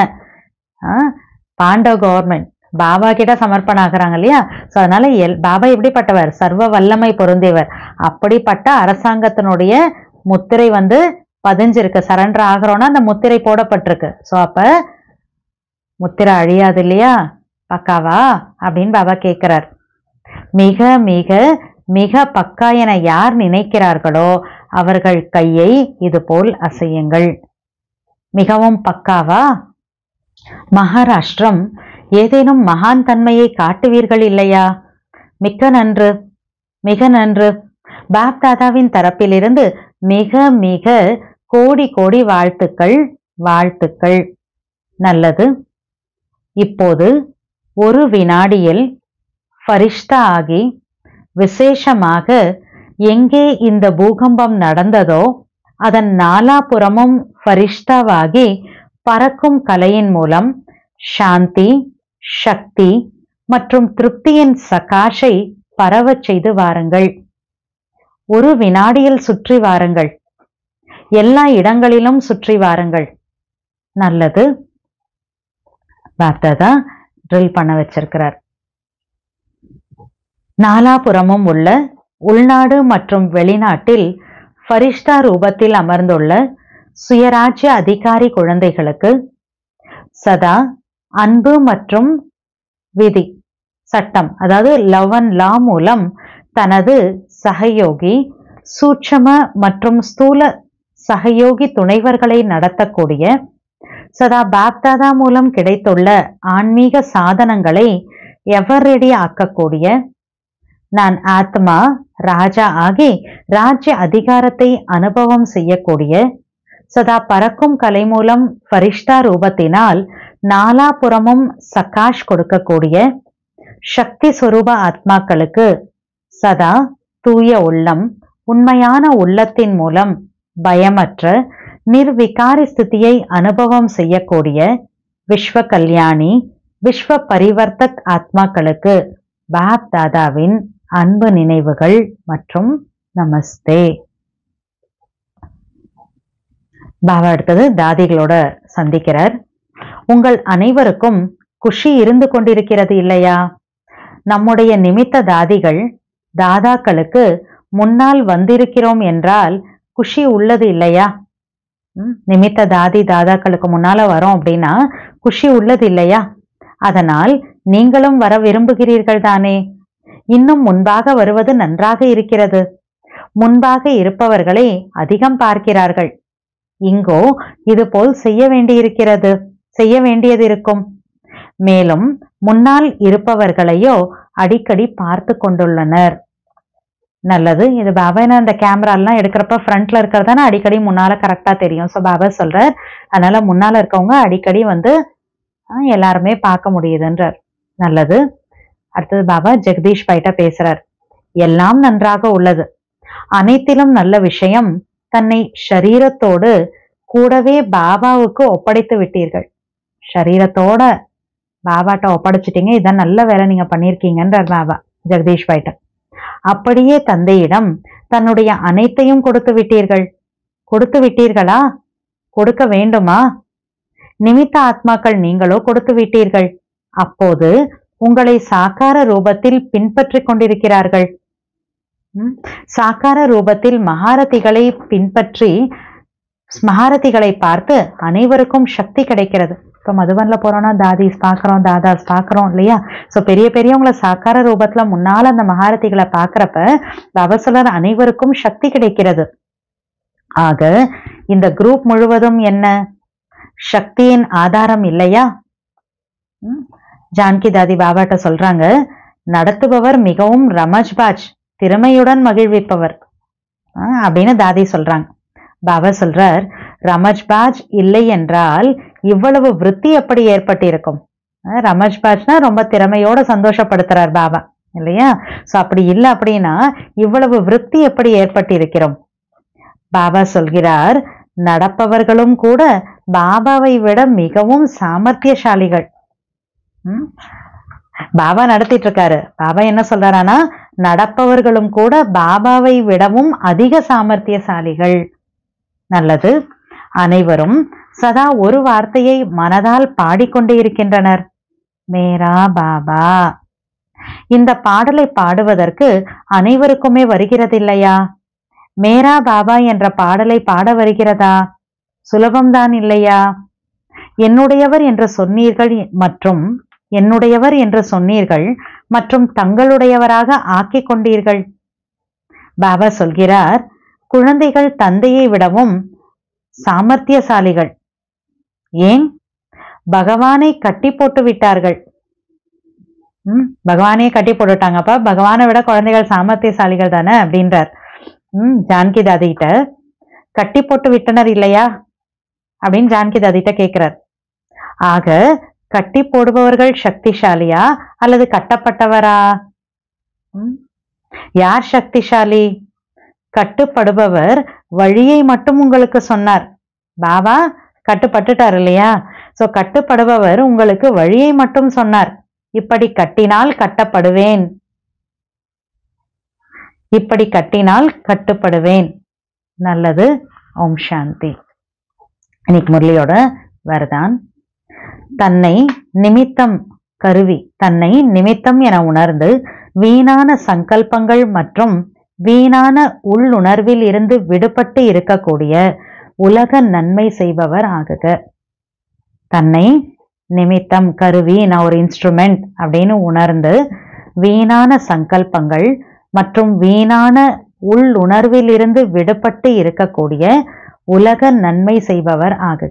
[SPEAKER 2] பாண்டவ கவர்மெண்ட் பாபா கிட்ட சமர்ப்பணம் ஆகுறாங்க இல்லையா ஸோ அதனால எல் பாபா எப்படிப்பட்டவர் சர்வ வல்லமை பொருந்தியவர் அப்படிப்பட்ட அரசாங்கத்தினுடைய முத்திரை வந்து பதிஞ்சிருக்கு சரண்டர் ஆகிறோம்னா அந்த முத்திரை போடப்பட்டிருக்கு ஸோ அப்ப முத்திரை அழியாது இல்லையா பக்காவா அப்படின்னு பாபா கேட்கிறார் மிக மிக மிக பக்கா என யார் நினைக்கிறார்களோ அவர்கள் கையை இதுபோல் அசையுங்கள் மிகவும் பக்காவா மகாராஷ்டிரம் ஏதேனும் மகான் தன்மையை காட்டுவீர்கள் இல்லையா மிக்க நன்று மிக நன்று பாப் தாதாவின் தரப்பிலிருந்து மிக மிக கோடி கோடி வாழ்த்துக்கள் வாழ்த்துக்கள் நல்லது இப்போது ஒரு வினாடியில் ஃபரிஷ்தா ஆகி விசேஷமாக எங்கே இந்த பூகம்பம் நடந்ததோ அதன் நாலாபுறமும் ஃபரிஷ்தாவாகி பறக்கும் கலையின் மூலம் சாந்தி சக்தி மற்றும் திருப்தியின் சகாஷை பரவச் செய்து வாருங்கள் ஒரு வினாடியில் சுற்றி வாருங்கள் எல்லா இடங்களிலும் சுற்றி வாருங்கள் நல்லது பாப்தாதா ட்ரில் பண்ண வச்சிருக்கிறார் நாலாபுறமும் உள்ள உள்நாடு மற்றும் வெளிநாட்டில் ஃபரிஷ்தா ரூபத்தில் அமர்ந்துள்ள சுயராஜ்ய அதிகாரி குழந்தைகளுக்கு சதா அன்பு மற்றும் விதி சட்டம் அதாவது லவ் அண்ட் லா மூலம் தனது சகயோகி சூட்சம மற்றும் ஸ்தூல சகயோகி துணைவர்களை நடத்தக்கூடிய சதா பாப்தாதா மூலம் கிடைத்துள்ள ஆன்மீக சாதனங்களை எவர் ரெடி ஆக்கக்கூடிய நான் ஆத்மா ராஜா ஆகி ராஜ்ய அதிகாரத்தை அனுபவம் செய்யக்கூடிய சதா பறக்கும் கலை மூலம் ஃபரிஷ்தா ரூபத்தினால் நாலாபுறமும் சகாஷ் கொடுக்கக்கூடிய சக்தி சொரூப ஆத்மாக்களுக்கு சதா தூய உள்ளம் உண்மையான உள்ளத்தின் மூலம் பயமற்ற நிர்விகாரி ஸ்திதியை அனுபவம் செய்யக்கூடிய விஸ்வ கல்யாணி விஸ்வ பரிவர்த்தக் ஆத்மாக்களுக்கு பாப் தாதாவின் அன்பு நினைவுகள் மற்றும் நமஸ்தே பாபா அடுத்தது தாதிகளோட சந்திக்கிறார் உங்கள் அனைவருக்கும் குஷி இருந்து கொண்டிருக்கிறது இல்லையா நம்முடைய நிமித்த தாதிகள் தாதாக்களுக்கு முன்னால் வந்திருக்கிறோம் என்றால் குஷி உள்ளது இல்லையா ம், நிமித்த தாதி தாதாக்களுக்கு முன்னால வரோம் அப்படின்னா குஷி உள்ளது இல்லையா அதனால் நீங்களும் வர விரும்புகிறீர்கள் தானே இன்னும் முன்பாக வருவது நன்றாக இருக்கிறது முன்பாக இருப்பவர்களை அதிகம் பார்க்கிறார்கள் இங்கோ இது போல் செய்ய வேண்டியிருக்கிறது செய்ய வேண்டியது இருக்கும் மேலும் முன்னால் இருப்பவர்களையோ அடிக்கடி பார்த்து கொண்டுள்ளனர் நல்லது இது பாபா என்ன அந்த கேமராலாம் எடுக்கிறப்ப ஃப்ரண்ட்ல இருக்கிறதானே அடிக்கடி முன்னால கரெக்டா தெரியும் ஸோ பாபா சொல்றார் அதனால முன்னால இருக்கவங்க அடிக்கடி வந்து ஆஹ், எல்லாருமே பார்க்க முடியுதுன்றார் நல்லது அடுத்தது பாபா ஜெகதீஷ் பைட்ட பேசுறார் எல்லாம் நன்றாக உள்ளது அனைத்திலும் நல்ல விஷயம் தன்னை ஷரீரத்தோடு கூடவே பாபாவுக்கு ஒப்படைத்து விட்டீர்கள் ஷரீரத்தோட பாபாட்ட ஒப்படைச்சிட்டீங்க இதான் நல்ல வேலை நீங்க பண்ணியிருக்கீங்கன்றார் பாபா ஜெகதீஷ் பைட்ட அப்படியே தந்தையிடம் தன்னுடைய அனைத்தையும் கொடுத்து விட்டீர்கள் கொடுத்து விட்டீர்களா கொடுக்க வேண்டுமா நிமித்த ஆத்மாக்கள் நீங்களோ கொடுத்து விட்டீர்கள் அப்போது உங்களை சாக்கார ரூபத்தில் பின்பற்றிக் கொண்டிருக்கிறார்கள் ம், சாக்கார ரூபத்தில் மகாரதிகளை பின்பற்றி மகாரதிகளை பார்த்து அனைவருக்கும் சக்தி கிடைக்கிறது இப்போ மதுவன்ல போறோம்னா தாதிஸ் பார்க்குறோம் தாதாஸ் பார்க்குறோம் இல்லையா ஸோ பெரிய பெரியவங்கள சாக்கார ரூபத்துல முன்னால அந்த மகாரதிகளை பார்க்கறப்ப பாபா சொல்றார் அனைவருக்கும் சக்தி கிடைக்கிறது ஆக இந்த குரூப் முழுவதும் என்ன சக்தியின் ஆதாரம் இல்லையா ம், ஜான்கி தாதி பாபாட்ட சொல்றாங்க நடத்துபவர் மிகவும் ரமஜ்பாஜ் திறமையுடன் மகிழ்விப்பவர் ஆ, அப்படின்னு தாதி சொல்றாங்க பாபா சொல்றார் ரமஜ்பாஜ் இல்லை என்றால் இவ்வளவு விருத்தி எப்படி ஏற்பட்டிருக்கும் ஆ, ரமஜ்பாஜ்னா ரொம்ப திறமையோட சந்தோஷப்படுத்துறார் பாபா இல்லையா சோ அப்படி இல்லை அப்படின்னா இவ்வளவு விருத்தி எப்படி ஏற்பட்டிருக்கிறோம் பாபா சொல்கிறார் நடப்பவர்களும் கூட பாபாவை விட மிகவும் சாமர்த்தியசாலிகள் ம்? பாபா நடத்திட்டு இருக்காரு பாபா என்ன சொல்றாரானா நடப்பவர்களும் கூட பாபாவை விடவும் அதிக சாமர்த்தியசாலிகள் நல்லது அனைவரும் சதா ஒரு வார்த்தையை மனதால் பாடிக்கொண்டே இருக்கின்றனர் மேரா பாபா இந்த பாடலை பாடுவதற்கு அனைவருக்குமே வருகிறதில்லையா மேரா பாபா என்ற பாடலை பாட வருகிறதா சுலபம்தான் இல்லையா என்னுடையவர் என்று சொன்னீர்கள் மற்றும் என்னுடையவர் என்று சொன்னீர்கள் மற்றும் தங்களுடையவராக ஆக்கிக் கொண்டீர்கள் பாபா சொல்கிறார் குழந்தைகள் தந்தையை விடவும் சாமர்த்தியசாலிகள் ஏன் பகவானை கட்டி போட்டு விட்டார்கள் ம் பகவானையே கட்டி போட்டுட்டாங்கப்பா பகவானை விட குழந்தைகள் சாமர்த்தியசாலிகள் தானே அப்படின்றார் ம் ஜான்கி தாதிகிட்ட கட்டி போட்டு விட்டனர் இல்லையா அப்படின்னு ஜான்கி தாதிகிட்ட கேட்கிறார் ஆக கட்டி போடுபவர்கள் சக்திசாலியா அல்லது கட்டப்பட்டவரா ம்? யார் சக்திசாலி கட்டுப்படுபவர் வழியை மட்டும் உங்களுக்கு சொன்னார் பாபா கட்டுப்பட்டுட்டார் இல்லையா சோ கட்டுப்படுபவர் உங்களுக்கு வழியை மட்டும் சொன்னார் இப்படி கட்டினால் கட்டப்படுவேன் இப்படி கட்டினால் கட்டுப்படுவேன் நல்லது ஓம் சாந்தி இன்னைக்கு முரளியோட வரதான் தன்னை நிமித்தம் கருவி தன்னை நிமித்தம் என உணர்ந்து வீணான சங்கல்பங்கள் மற்றும் வீணான உள்ளுணர்வில் இருந்து விடுபட்டு இருக்கக்கூடிய உலக நன்மை செய்பவர் ஆகுக தன்னை நிமித்தம் கருவி நான் ஒரு இன்ஸ்ட்ருமெண்ட் அப்படின்னு உணர்ந்து வீணான சங்கல்பங்கள் மற்றும் வீணான உள்ளுணர்வில் இருந்து விடுபட்டு இருக்கக்கூடிய உலக நன்மை செய்பவர் ஆகுக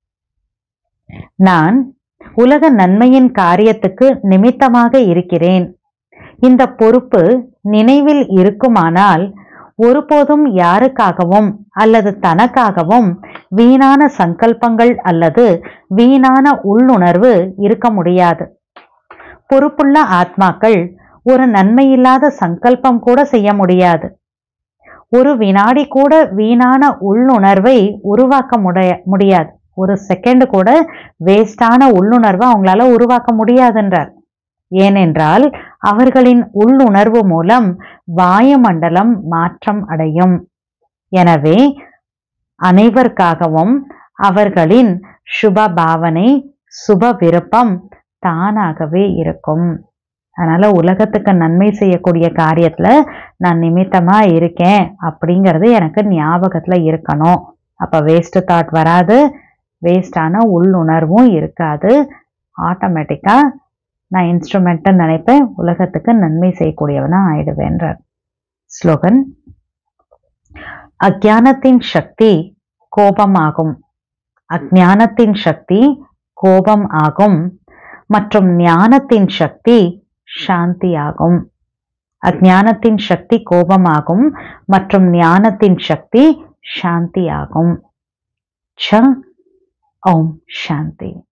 [SPEAKER 2] நான் உலக நன்மையின் காரியத்துக்கு நிமித்தமாக இருக்கிறேன் இந்த பொறுப்பு நினைவில் இருக்குமானால் ஒருபோதும் யாருக்காகவும் அல்லது தனக்காகவும் வீணான சங்கல்பங்கள் அல்லது வீணான உள்ளுணர்வு இருக்க முடியாது பொறுப்புள்ள ஆத்மாக்கள் ஒரு நன்மையில்லாத சங்கல்பம் கூட செய்ய முடியாது ஒரு வினாடி கூட வீணான உள்ளுணர்வை உருவாக்க முடிய முடியாது ஒரு செகண்ட் கூட வேஸ்டான உள்ளுணர்வை அவங்களால உருவாக்க முடியாதுன்றார் ஏனென்றால் அவர்களின் உள்ளுணர்வு மூலம் வாயுமண்டலம் மாற்றம் அடையும் எனவே அனைவருக்காகவும் அவர்களின் சுப பாவனை சுப விருப்பம் தானாகவே இருக்கும் அதனால உலகத்துக்கு நன்மை செய்யக்கூடிய காரியத்துல நான் நிமித்தமா இருக்கேன் அப்படிங்கிறது எனக்கு ஞாபகத்துல இருக்கணும் அப்ப வேஸ்ட் தாட் வராது வேஸ்டான உள்ளுணர்வும் இருக்காது ஆட்டோமேட்டிக்கா நான் இன்ஸ்ட்ருமெண்ட்டை நினைப்பேன் உலகத்துக்கு நன்மை செய்யக்கூடியவனா ஆயிடுவேன்றார் ஸ்லோகன் அஜானத்தின் சக்தி கோபமாகும் அஜானத்தின் சக்தி கோபம் ஆகும் மற்றும் ஞானத்தின் சக்தி சாந்தியாகும் அஜானத்தின் சக்தி கோபமாகும் மற்றும் ஞானத்தின் சக்தி சாந்தியாகும் ச ஓம் சாந்தி